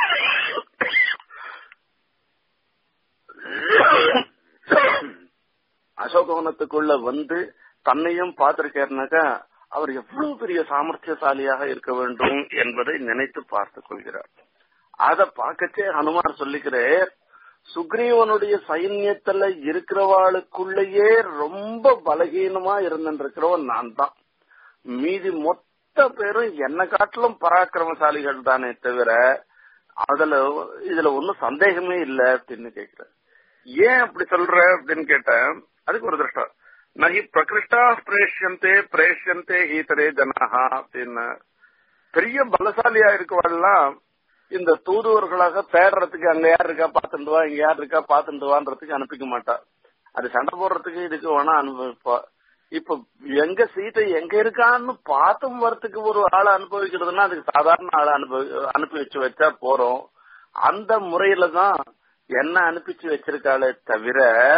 அசோகவனத்துக்குள்ள வந்து தன்னையும் பார்த்திருக்காருனாக்கா அவர் எவ்வளவு பெரிய சாமர்த்தியசாலியாக இருக்க வேண்டும் என்பதை நினைத்து பார்த்துக் கொள்கிறார் அத பார்க்கச்சே ஹனுமார் சொல்லிக்கிறேன் சுக்ரீவனுடைய சைன்யத்துல இருக்கிறவாளுக்குள்ளேயே ரொம்ப பலகீனமா இருந்திருக்கிறவன் நான் தான் மீதி மொத்த பேரும் என்ன காட்டிலும் பராக்கிரமசாலிகள் தானே தவிர அதுல இதுல ஒன்னும் சந்தேகமே இல்ல அப்படின்னு கேக்குற ஏன் அப்படி சொல்ற அப்படின்னு கேட்டேன் அதுக்கு ஒரு திருஷ்டம் நகி பிரகிருஷ்டா பிரேஷ்யந்தே பிரேஷ்யந்தே ஈத்தரே ஜனஹா அப்படின்னு பெரிய பலசாலியா இருக்கவாள்லாம் இந்த தூதுவர்களாக தேடுறதுக்கு அங்க யார் இருக்கா பாத்துட்டு வா இங்க யார் இருக்கா பாத்துட்டு வான்றதுக்கு அனுப்பிக்க மாட்டா அது சண்டை போடுறதுக்கு இதுக்கு வேணா அனுபவிப்பா இப்ப எங்க சீட்டை எங்க இருக்கான்னு பார்த்தும் வரத்துக்கு ஒரு ஆளை அனுபவிக்கிறதுனா அதுக்கு சாதாரண ஆளை அனுபவி அனுப்பி வச்சு வச்சா போறோம் அந்த முறையில தான் என்ன அனுப்பிச்சு வச்சிருக்காளே தவிர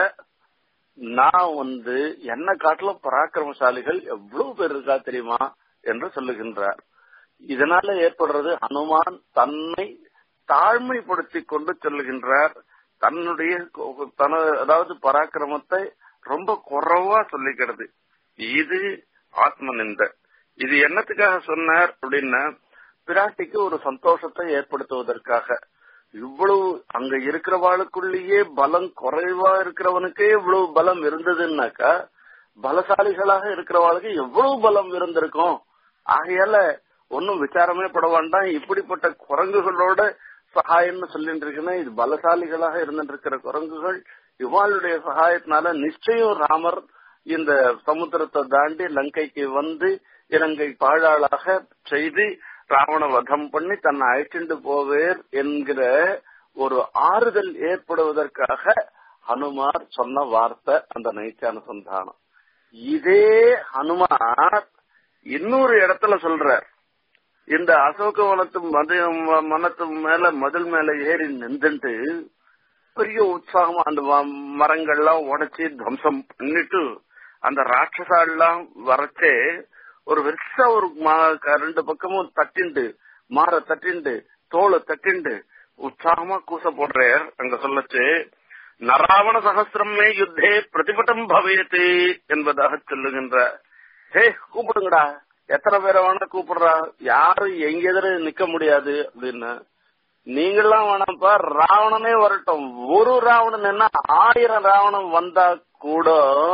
நான் வந்து என்ன காட்டிலும் பராக்கிரமசாலிகள் எவ்வளவு பேர் இருக்கா தெரியுமா என்று சொல்லுகின்றார் இதனால ஏற்படுறது ஹனுமான் தன்னை தாழ்மைப்படுத்தி கொண்டு சொல்லுகின்றார் தன்னுடைய தன அதாவது பராக்கிரமத்தை ரொம்ப குறைவா சொல்லிக்கிறது இது ஆத்ம நிந்த இது என்னத்துக்காக சொன்னார் அப்படின்னா பிராட்டிக்கு ஒரு சந்தோஷத்தை ஏற்படுத்துவதற்காக இவ்வளவு அங்க இருக்கிறவாளுக்குள்ளேயே பலம் குறைவா இருக்கிறவனுக்கே இவ்வளவு பலம் இருந்ததுன்னாக்கா பலசாலிகளாக இருக்கிறவாளுக்கு எவ்வளவு பலம் இருந்திருக்கும் ஆகையால ஒன்னும் விசாரமே பட வேண்டாம் இப்படிப்பட்ட குரங்குகளோட சகாயம்னு சொல்லிட்டு இருக்குன்னா இது பலசாலிகளாக இருந்துட்டு இருக்கிற குரங்குகள் இவாளுடைய சகாயத்தினால நிச்சயம் ராமர் இந்த சமுத்திரத்தை தாண்டி லங்கைக்கு வந்து இலங்கை பாழாளாக செய்து ராவண வதம் பண்ணி தன்னை அழைச்சிட்டு போவேர் என்கிற ஒரு ஆறுதல் ஏற்படுவதற்காக ஹனுமார் சொன்ன வார்த்தை அந்த நைச்சானுசந்தானம் இதே ஹனுமார் இன்னொரு இடத்துல சொல்றார் இந்த அசோகவனத்து மத மனத்து மேல மதில் மேல ஏறி நின்றுட்டு பெரிய உற்சாகமா அந்த மரங்கள்லாம் உடைச்சி துவம்சம் பண்ணிட்டு அந்த ராட்சசாலாம் வரச்சே ஒரு பெருசா ஒரு ரெண்டு பக்கமும் தட்டிண்டு மாற தட்டிண்டு தோலை தட்டிண்டு உற்சாகமா கூச போடுறார் அங்க சொல்லச்சு நராவண சகசிரமே யுத்தே பிரதிபட்டம் பவேத்து என்பதாக சொல்லுகின்ற ஹே கூப்பிடுங்கடா எத்தனை பேரை வேணா கூப்பிடுறா யாரும் எங்க எதிர நிக்க முடியாது அப்படின்னு நீங்கெல்லாம் வேணாம்ப்பா ராவணனே வரட்டும் ஒரு ராவணன் என்ன ஆயிரம் ராவணன் வந்தா கூட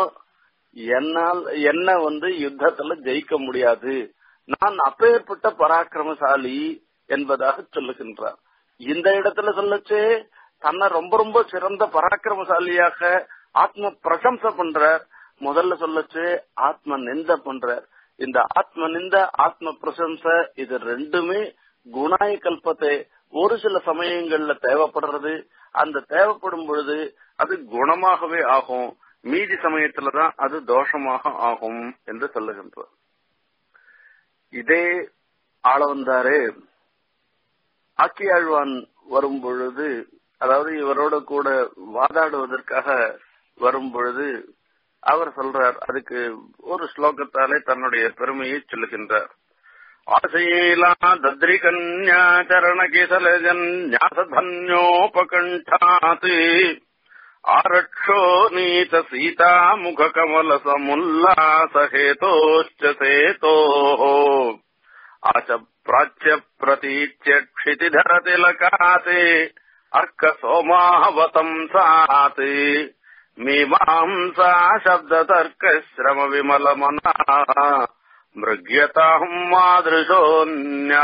என்னால் என்ன வந்து யுத்தத்துல ஜெயிக்க முடியாது நான் அப்பேற்பட்ட பராக்கிரமசாலி என்பதாக சொல்லுகின்றார் இந்த இடத்துல சொல்லச்சு தன்னை ரொம்ப ரொம்ப சிறந்த பராக்கிரமசாலியாக ஆத்ம பிரசம்சை பண்றார் முதல்ல சொல்லச்சு ஆத்ம நிந்த பண்றார் இந்த ஆத்ம நிந்த ஆத்ம பிரசம்ச இது ரெண்டுமே குணாய கல்பத்தை ஒரு சில சமயங்கள்ல தேவைப்படுறது அந்த தேவைப்படும் பொழுது அது குணமாகவே ஆகும் மீதி சமயத்துலதான் அது தோஷமாக ஆகும் என்று சொல்லுகின்றார் இதே ஆள வந்தாரு ஆக்கியாழ்வான் வரும் பொழுது அதாவது இவரோட கூட வாதாடுவதற்காக வரும் பொழுது அவர் சொல்றார் அதுக்கு ஒரு ஸ்லோகத்தாலே தன்னுடைய பெருமையை சொல்லுகின்றார் ஆசைலா தத்ரி கன்யா சரண கிசலஜன்யாசதன்யோபகண்டாத் ஆரக்ஷோ நீத சீதா முக கமல சமுல்லாச ஹேதோச்ச சேதோ ஆச प्राच्य प्रतीच्य क्षितिधरतिलकाते अर्क सोमावतंसात् मीमांसा शब्दतर्क श्रम विमलमना மிருக்யதாம் மாதிருஷோன்யா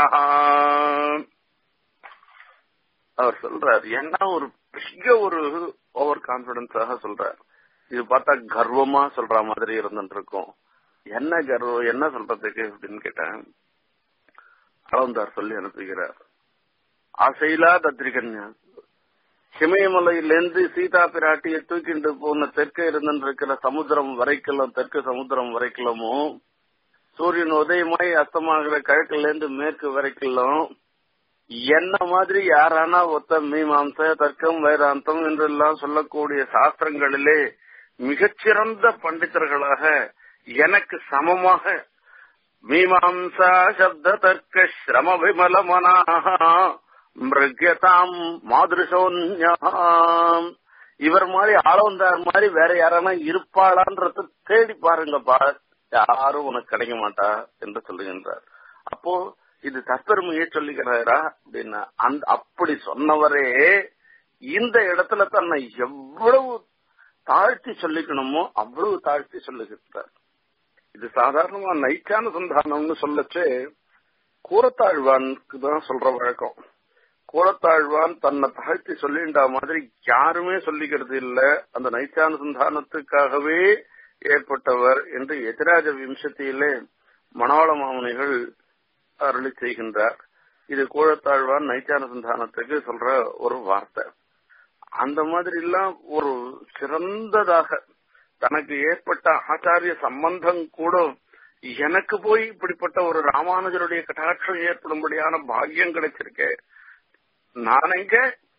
அவர் சொல்றார் என்ன ஒரு பெரிய ஒரு ஓவர் கான்பிடன்ஸாக சொல்றார் இது பார்த்தா கர்வமா சொல்ற மாதிரி இருந்துட்டு இருக்கும் என்ன கர்வம் என்ன சொல்றதுக்கு அப்படின்னு கேட்டேன் அளவந்தார் சொல்லி அனுப்புகிறார் ஆசையிலா தத்ரிகன்யா சிமயமலையிலிருந்து சீதா பிராட்டியை தூக்கிட்டு போன தெற்க இருந்திருக்கிற சமுத்திரம் வரைக்கும் தெற்கு சமுத்திரம் வரைக்கும் சூரியன் உதயமாய் அஸ்தமாகிற கிழக்குல இருந்து மேற்கு வரைக்கும் என்ன மாதிரி யாரானா ஒத்த மீமாம்ச தர்க்கம் வேதாந்தம் என்றெல்லாம் சொல்லக்கூடிய சாஸ்திரங்களிலே மிகச்சிறந்த பண்டிதர்களாக எனக்கு சமமாக மீமாம்சா சப்த தர்க்க ஸ்ரம விமல மனாக மிருகதாம் மாதிருஷோன்யாம் இவர் மாதிரி ஆளவந்தார் மாதிரி வேற யாரானா இருப்பாளான்றத தேடி பாருங்கப்பா யாரும் உனக்கு கிடைக்க மாட்டா என்று சொல்லுகின்றார் அப்போ இது தற்பெருமையை சொல்லுகிறாரா அப்படின்னா அந்த அப்படி சொன்னவரே இந்த இடத்துல தன்னை எவ்வளவு தாழ்த்தி சொல்லிக்கணுமோ அவ்வளவு தாழ்த்தி சொல்லுகின்றார் இது சாதாரணமா நைக்கான சந்தானம்னு சொல்லச்சு கூரத்தாழ்வானுக்கு தான் சொல்ற வழக்கம் கூரத்தாழ்வான் தன்னை தாழ்த்தி சொல்லிண்டா மாதிரி யாருமே சொல்லிக்கிறது இல்ல அந்த நைச்சானுசந்தானத்துக்காகவே ஏற்பட்டவர் என்று எதிராஜ விம்சத்தியிலே மணவாள மாமுனிகள் அருளி செய்கின்றார் இது கூழத்தாழ்வான் நைச்சானுசந்தானத்துக்கு சொல்ற ஒரு வார்த்தை அந்த மாதிரி எல்லாம் ஒரு சிறந்ததாக தனக்கு ஏற்பட்ட ஆச்சாரிய சம்பந்தம் கூட எனக்கு போய் இப்படிப்பட்ட ஒரு ராமானுஜருடைய கட்டாட்சம் ஏற்படும்படியான பாக்கியம் கிடைச்சிருக்கே நான் எங்க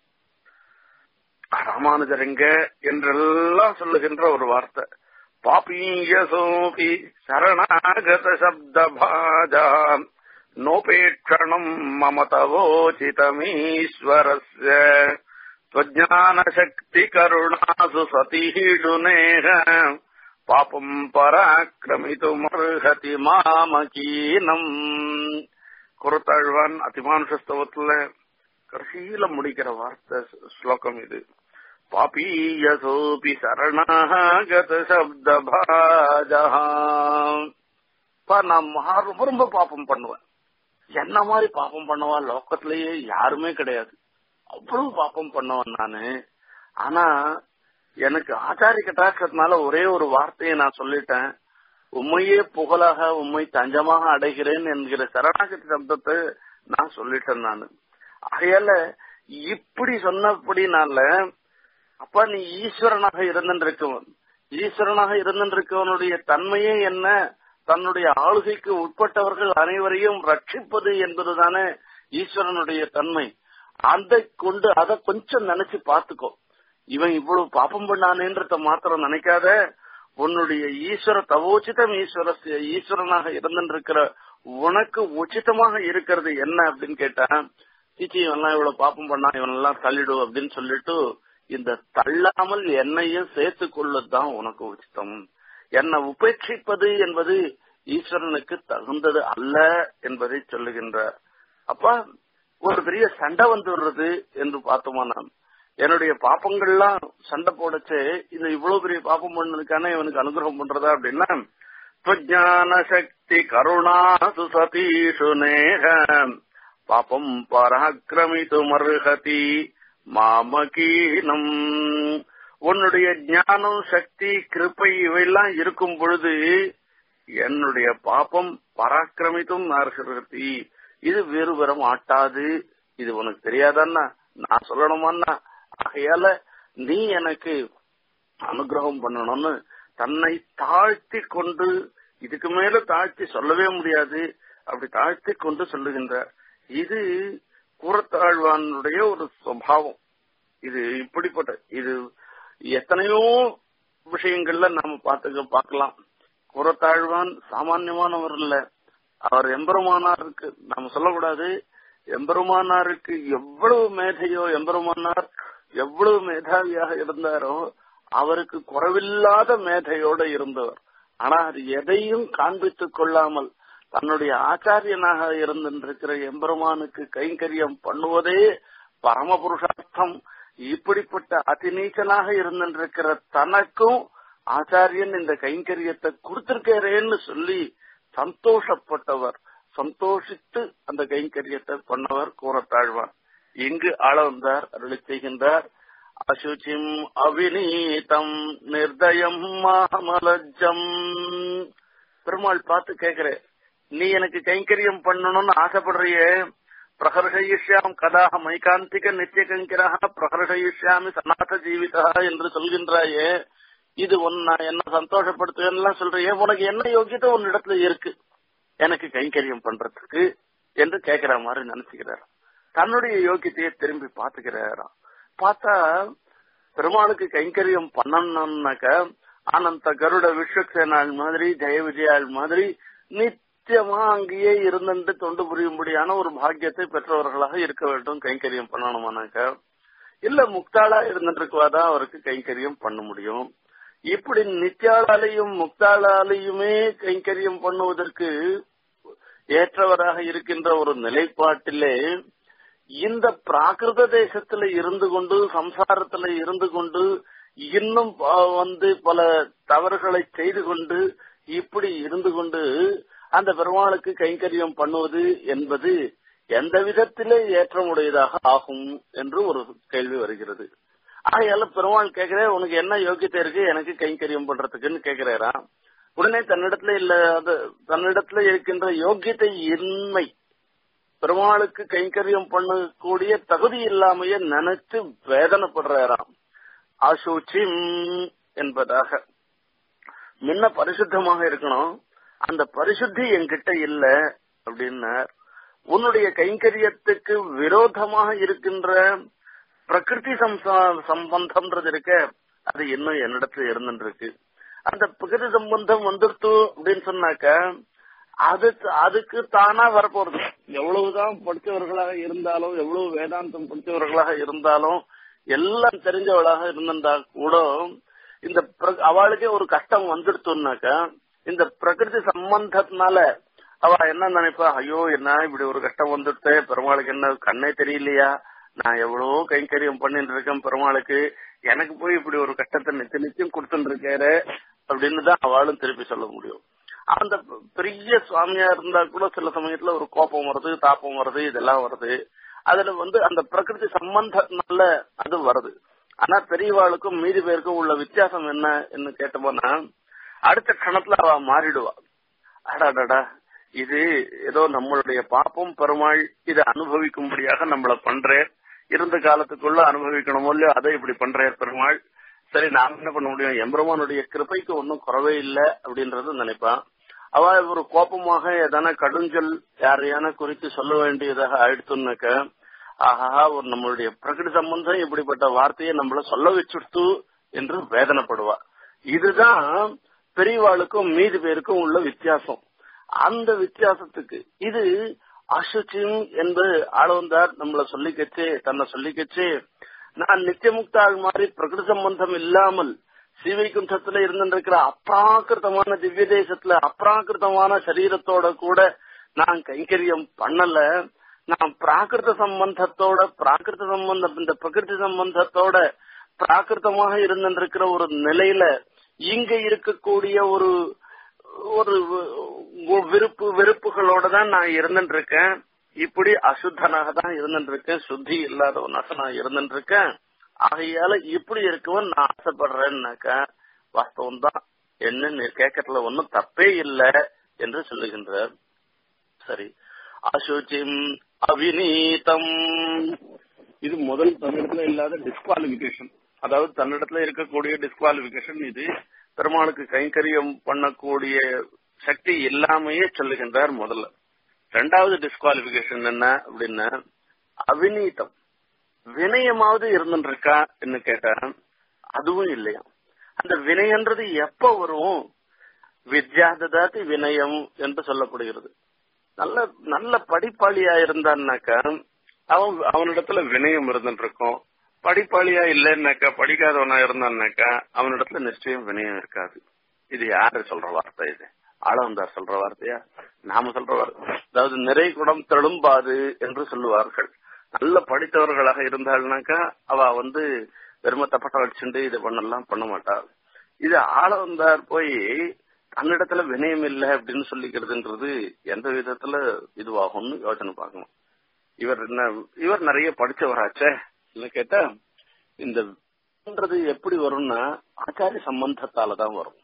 ராமானுஜர் எங்க என்றெல்லாம் சொல்லுகின்ற ஒரு வார்த்தை பாபீயசோபி சரணாகத சப்த பாஜாம் நோபேட்சணம் மம தவோச்சிதமீஸ்வரஸ்ய त्वज्ञानशक्ति करुणासु सतीषु नेह பாபம் பராக்கிரமித்துமர்ஹதி மாமகீனம் குரத்தாழ்வான் அதிமானுஷஸ்தவத்துல கடைசியில முடிக்கிற வார்த்தை ஸ்லோகம் இது பாபீயசோபி சரணாகத சப்த நான் ரொம்ப ரொம்ப பாப்பம் பண்ணுவேன் என்ன மாதிரி பாப்பம் பண்ணுவா லோக்கத்திலேயே யாருமே கிடையாது அவ்வளவு பாப்பம் பண்ணுவேன் நானு ஆனா எனக்கு ஆச்சாரிய கட்டாட்சத்தினால ஒரே ஒரு வார்த்தையை நான் சொல்லிட்டேன் உண்மையே புகழாக உண்மை தஞ்சமாக அடைகிறேன் என்கிற சரணாகதி சப்தத்தை நான் சொல்லிட்டேன் நானு ஆகையால இப்படி சொன்னபடினால அப்ப நீ ஈஸ்வரனாக இருந்திருக்கவன் ஈஸ்வரனாக இருந்திருக்கவனுடைய தன்மையே என்ன தன்னுடைய ஆளுகைக்கு உட்பட்டவர்கள் அனைவரையும் ரட்சிப்பது என்பதுதானே ஈஸ்வரனுடைய தன்மை அதை கொண்டு அதை கொஞ்சம் நினைச்சு பார்த்துக்கோ இவன் இவ்வளவு பாப்பம் பண்ணானேன்றத மாத்திரம் நினைக்காத உன்னுடைய ஈஸ்வர தவோச்சிதம் ஈஸ்வர ஈஸ்வரனாக இருந்திருக்கிற உனக்கு உச்சிதமாக இருக்கிறது என்ன அப்படின்னு கேட்டா சீச்சி இவன்லாம் இவ்வளவு பாப்பம் பண்ணா இவனெல்லாம் தள்ளிடும் அப்படின்னு சொல்லிட்டு இந்த தள்ளாமல் என்னையும் சேர்த்து கொள்ளதான் உனக்கு உச்சிதம் என்னை உபேட்சிப்பது என்பது ஈஸ்வரனுக்கு தகுந்தது அல்ல என்பதை சொல்லுகின்றார் அப்ப ஒரு பெரிய சண்டை வந்துடுறது என்று பார்த்தோமா நாம் என்னுடைய பாப்பங்கள்லாம் சண்டை போடச்சு இந்த இவ்வளவு பெரிய பாப்பம் பண்ணதுக்கான இவனுக்கு அனுகிரகம் பண்றதா அப்படின்னா துவஜான சக்தி கருணாசு சதீஷு நேக பாப்பம் பராக்கிரமித்து மருகதி மாமகீனம் உன்னுடைய ஞானம் சக்தி கிருப்பை இவையெல்லாம் இருக்கும் பொழுது என்னுடைய பாப்பம் பராக்கிரமித்தும் நார்கி இது வேறு வர மாட்டாது இது உனக்கு தெரியாதான்னா நான் சொல்லணுமான்னா ஆகையால நீ எனக்கு அனுகிரகம் பண்ணணும்னு தன்னை தாழ்த்தி கொண்டு இதுக்கு மேல தாழ்த்தி சொல்லவே முடியாது அப்படி தாழ்த்தி கொண்டு சொல்லுகின்றார் இது கூறத்தாழ்வானுடைய ஒரு சுவாவம் இது இப்படிப்பட்ட இது எத்தனையோ விஷயங்கள்ல நாம பார்த்துக்க பார்க்கலாம் கூறத்தாழ்வான் சாமான்யமானவர் இல்ல அவர் எம்பெருமானாருக்கு நாம சொல்லக்கூடாது எம்பெருமானாருக்கு எவ்வளவு மேதையோ எம்பெருமானார் எவ்வளவு மேதாவியாக இருந்தாரோ அவருக்கு குறைவில்லாத மேதையோட இருந்தவர் ஆனா அது எதையும் காண்பித்துக் கொள்ளாமல் தன்னுடைய ஆச்சாரியனாக இருந்திருக்கிற எம்பெருமானுக்கு கைங்கரியம் பண்ணுவதே பரமபுருஷார்த்தம் இப்படிப்பட்ட அதிநீச்சனாக இருந்திருக்கிற தனக்கும் ஆச்சாரியன் இந்த கைங்கரியத்தை கொடுத்திருக்கிறேன்னு சொல்லி சந்தோஷப்பட்டவர் சந்தோஷித்து அந்த கைங்கரியத்தை பண்ணவர் கூறத்தாழ்வான் இங்கு ஆள வந்தார் அருளி செய்கின்றார் அசுச்சிம் அவிநீதம் நிர்தயம் மாமலஜம் பெருமாள் பார்த்து கேக்குறேன் நீ எனக்கு கைங்கரியம் பண்ணணும்னு ஆசைப்படுறியே பிரகர்ஷயிஷ்யாம் கதாக மைகாந்திக நித்திய கங்கிராக பிரகர்ஷயிஷ்யாமி சனாத ஜீவிதா என்று சொல்கின்றாயே இது உன்னை என்ன சந்தோஷப்படுத்துவேன்லாம் சொல்றியே உனக்கு என்ன யோகியத்தை உன் இடத்துல இருக்கு எனக்கு கைங்கரியம் பண்றதுக்கு என்று கேட்கிற மாதிரி நினைச்சுக்கிறார் தன்னுடைய யோகியத்தையே திரும்பி பாத்துக்கிறாராம் பார்த்தா பெருமாளுக்கு கைங்கரியம் பண்ணணும்னாக்க ஆனந்த கருட விஸ்வக்சேனாள் மாதிரி ஜெய விஜயாள் மாதிரி நித்தியமா அங்கேயே இருந்துட்டு தொண்டு புரியும்படியான ஒரு பாக்கியத்தை பெற்றவர்களாக இருக்க வேண்டும் கைங்கரியம் பண்ணணுமானாக்க இல்ல முக்தாளா இருந்துட்டு இருக்குவாதான் அவருக்கு கைங்கரியம் பண்ண முடியும் இப்படி நித்யாளாலையும் முக்தாளாலையுமே கைங்கரியம் பண்ணுவதற்கு ஏற்றவராக இருக்கின்ற ஒரு நிலைப்பாட்டிலே இந்த பிராகிருத தேசத்துல இருந்து கொண்டு சம்சாரத்துல இருந்து கொண்டு இன்னும் வந்து பல தவறுகளை செய்து கொண்டு இப்படி இருந்து கொண்டு அந்த பெருமாளுக்கு கைங்கரியம் பண்ணுவது என்பது எந்த விதத்திலே ஏற்றமுடையதாக ஆகும் என்று ஒரு கேள்வி வருகிறது ஆகையால பெருமாள் கேட்கிறேன் உனக்கு என்ன யோக்கியத்தை இருக்கு எனக்கு கைங்கரியம் பண்றதுக்குன்னு கேட்கிறாராம் உடனே தன்னிடத்துல இல்லாத தன்னிடத்துல இருக்கின்ற யோக்கியத்தை இன்மை பெருமாளுக்கு கைங்கரியம் பண்ணக்கூடிய தகுதி இல்லாமைய நினைச்சு வேதனைப்படுறாராம் அசூச்சிம் என்பதாக முன்ன பரிசுத்தமாக இருக்கணும் அந்த பரிசுத்தி என்கிட்ட இல்ல அப்படின்னார் உன்னுடைய கைங்கரியத்துக்கு விரோதமாக இருக்கின்ற பிரகிருதி சம்பந்தம்ன்றது இருக்க அது இன்னும் என்னிடத்துல இருந்துட்டு இருக்கு அந்த பிரகிருதி சம்பந்தம் வந்துருத்து அப்படின்னு சொன்னாக்க அதுக்கு அதுக்கு தானா வரப்போறது எவ்வளவுதான் படிச்சவர்களாக இருந்தாலும் எவ்வளவு வேதாந்தம் படிச்சவர்களாக இருந்தாலும் எல்லாம் தெரிஞ்சவளாக இருந்திருந்தா கூட இந்த அவளுக்கே ஒரு கஷ்டம் வந்துடுத்துனாக்க இந்த பிரகிருதி சம்பந்தத்தினால அவ என்ன நினைப்பா ஐயோ என்ன இப்படி ஒரு கஷ்டம் வந்துடுத்து பெருமாளுக்கு என்ன கண்ணே தெரியலையா நான் எவ்வளவோ கைங்கரியம் பண்ணிட்டு இருக்கேன் பெருமாளுக்கு எனக்கு போய் இப்படி ஒரு கஷ்டத்தை நிச்சயம் நிச்சயம் கொடுத்துட்டு இருக்காரு அப்படின்னு தான் அவளும் திருப்பி சொல்ல முடியும் அந்த பெரிய சுவாமியா இருந்தா கூட சில சமயத்துல ஒரு கோபம் வருது தாப்பம் வருது இதெல்லாம் வருது அதுல வந்து அந்த பிரகிருதி சம்பந்தனால அது வருது ஆனா பெரியவாளுக்கும் மீதி பேருக்கும் உள்ள வித்தியாசம் என்ன என்று கேட்டோம்னா அடுத்த கணத்துல அவ மாறிடுவா அடாடா இது ஏதோ நம்மளுடைய பாப்பம் பெருமாள் இதை அனுபவிக்கும்படியாக நம்மள பண்றேன் இருந்த காலத்துக்குள்ள அனுபவிக்கணுமோ இல்லையோ அதை இப்படி பண்றேன் பெருமாள் சரி நாம் என்ன பண்ண முடியும் எம்பெருமானுடைய கிருப்பைக்கு ஒன்னும் குறவே இல்லை அப்படின்றது நினைப்பான் அவ ஒரு கோபமாக எதனா கடுஞ்சொல் யாரையான குறித்து சொல்ல வேண்டியதாக ஆயிடுத்துனாக்க ஆஹா ஒரு நம்மளுடைய பிரகிருதி சம்பந்தம் இப்படிப்பட்ட வார்த்தையை நம்மள சொல்ல வச்சுடுத்து என்று வேதனைப்படுவா இதுதான் பெரியவாளுக்கும் மீதி பேருக்கும் உள்ள வித்தியாசம் அந்த வித்தியாசத்துக்கு இது அசுச்சிம் என்று ஆளவந்தார் நம்மள சொல்லிக்கச்சு தன்னை சொல்லிக்கச்சு நான் நித்தியமுக்தாள் மாதிரி பிரகிருதி சம்பந்தம் இல்லாமல் ஸ்ரீவைகுண்டத்துல இருந்திருக்கிற அப்ராக்கிருத்தமான திவ்ய தேசத்துல அப்ராக்கிருத்தமான சரீரத்தோட கூட நான் கைங்கரியம் பண்ணல நான் பிராகிருத சம்பந்தத்தோட பிராகிருத சம்பந்தம் இந்த பிரகிருதி சம்பந்தத்தோட பிராகிருத்தமாக இருந்திருக்கிற ஒரு நிலையில இங்க இருக்கக்கூடிய ஒரு ஒரு விருப்பு வெறுப்புகளோட தான் நான் இருந்துட்டு இருக்கேன் இப்படி அசுத்தனாக தான் இருந்துட்டு இருக்கேன் சுத்தி இல்லாதவனாக நான் இருந்துட்டு இருக்கேன் ஆகையால இப்படி இருக்கவும் நான் ஆசைப்படுறேன்னாக்கா வாஸ்தவம் தான் என்ன நீ கேட்கறதுல ஒன்னும் தப்பே இல்லை என்று சொல்லுகின்றார் சரி அசுச்சிம் அவிநீதம் இது முதல் தன்னிடத்துல இல்லாத டிஸ்குவாலிபிகேஷன் அதாவது தன்னிடத்துல இருக்கக்கூடிய டிஸ்குவாலிபிகேஷன் இது பெருமாளுக்கு கைங்கரியம் பண்ணக்கூடிய சக்தி இல்லாமையே சொல்லுகின்றார் முதல்ல ரெண்டாவது டிஸ்குவாலிபிகேஷன் என்ன அப்படின்னா அவிநீதம் வினயமாவது இருந்துருக்கா என்று கேட்டா அதுவும் இல்லையா அந்த வினயன்றது எப்ப வரும் வித்யாததாதி வினயம் என்று சொல்லப்படுகிறது நல்ல நல்ல படிப்பாளியா இருந்தான்னாக்கா அவன் அவனிடத்துல வினயம் இருந்துருக்கும் படிப்பாளியா இல்லைன்னாக்கா படிக்காதவனா இருந்தான்னாக்கா அவனிடத்துல நிச்சயம் வினயம் இருக்காது இது யாரு சொல்ற வார்த்தை இது ஆளவந்தார் சொல்ற வார்த்தையா நாம சொல்ற வார்த்தை அதாவது நிறை குடம் தெளும்பாது என்று சொல்லுவார்கள் நல்ல படித்தவர்களாக இருந்தாள்னாக்கா அவ வந்து வெறுமத்தப்பட்ட வச்சுட்டு இது பண்ணலாம் பண்ண மாட்டாள் இது ஆளவந்தார் போய் தன்னிடத்துல வினயம் இல்லை அப்படின்னு சொல்லிக்கிறதுன்றது எந்த விதத்துல இதுவாகும்னு யோசனை பார்க்கணும் இவர் என்ன இவர் நிறைய படிச்சவராச்சே இல்ல கேட்டா இந்த எப்படி வரும்னா ஆச்சாரிய சம்பந்தத்தால தான் வரும்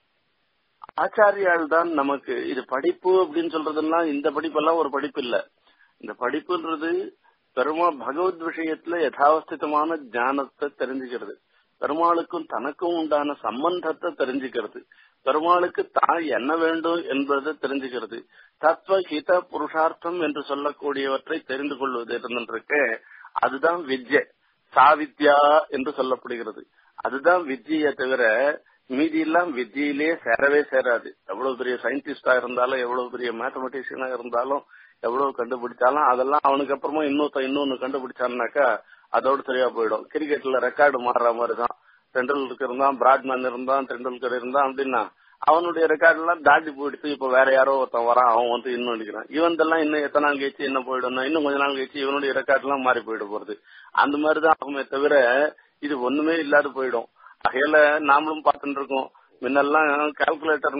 ஆச்சாரியால் தான் நமக்கு இது படிப்பு அப்படின்னு சொல்றதெல்லாம் இந்த படிப்பெல்லாம் ஒரு படிப்பு இல்ல இந்த படிப்புன்றது பெருமா பகவத் விஷயத்துல யதாவஸ்திதமான ஞானத்தை தெரிஞ்சுக்கிறது பெருமாளுக்கும் தனக்கும் உண்டான சம்பந்தத்தை தெரிஞ்சுக்கிறது பெருமாளுக்கு தான் என்ன வேண்டும் என்பதை தெரிஞ்சுக்கிறது தத்துவ ஹித புருஷார்த்தம் என்று சொல்லக்கூடியவற்றை தெரிந்து கொள்வது இருந்திருக்க அதுதான் வித்யை சாவித்யா என்று சொல்லப்படுகிறது அதுதான் வித்தியை தவிர மீதி எல்லாம் வித்தியிலே சேரவே சேராது எவ்வளவு பெரிய சயின்டிஸ்டா இருந்தாலும் எவ்வளவு பெரிய மேத்தமெட்டிஷியனா இருந்தாலும் எவ்வளவு கண்டுபிடிச்சாலும் அதெல்லாம் அவனுக்கு அப்புறமா இன்னொருத்த இன்னொன்னு கண்டுபிடிச்சான்னாக்கா அதோட சரியா போயிடும் கிரிக்கெட்ல ரெக்கார்டு மாறுற மாதிரி தான் டெண்டுல்கர் இருந்தான் பிராட்மேன் இருந்தான் டெண்டுல்கர் இருந்தான் அப்படின்னா அவனுடைய ரெக்கார்ட் எல்லாம் தாண்டி போயிடுச்சு இப்ப வேற யாரோ ஒருத்தன் வரான் அவன் வந்து இன்னும் அடிக்கிறான் இவன் எல்லாம் இன்னும் எத்தனை நாள் கழிச்சு என்ன போயிடும் இன்னும் கொஞ்ச நாள் கழிச்சு இவனுடைய ரெக்கார்ட் எல்லாம் மாறி போயிட போறது அந்த மாதிரிதான் ஆகுமே தவிர இது ஒண்ணுமே இல்லாத போயிடும் அகையில நாமளும் பார்த்துட்டு இருக்கோம் முன்னெல்லாம் கால்குலேட்டர்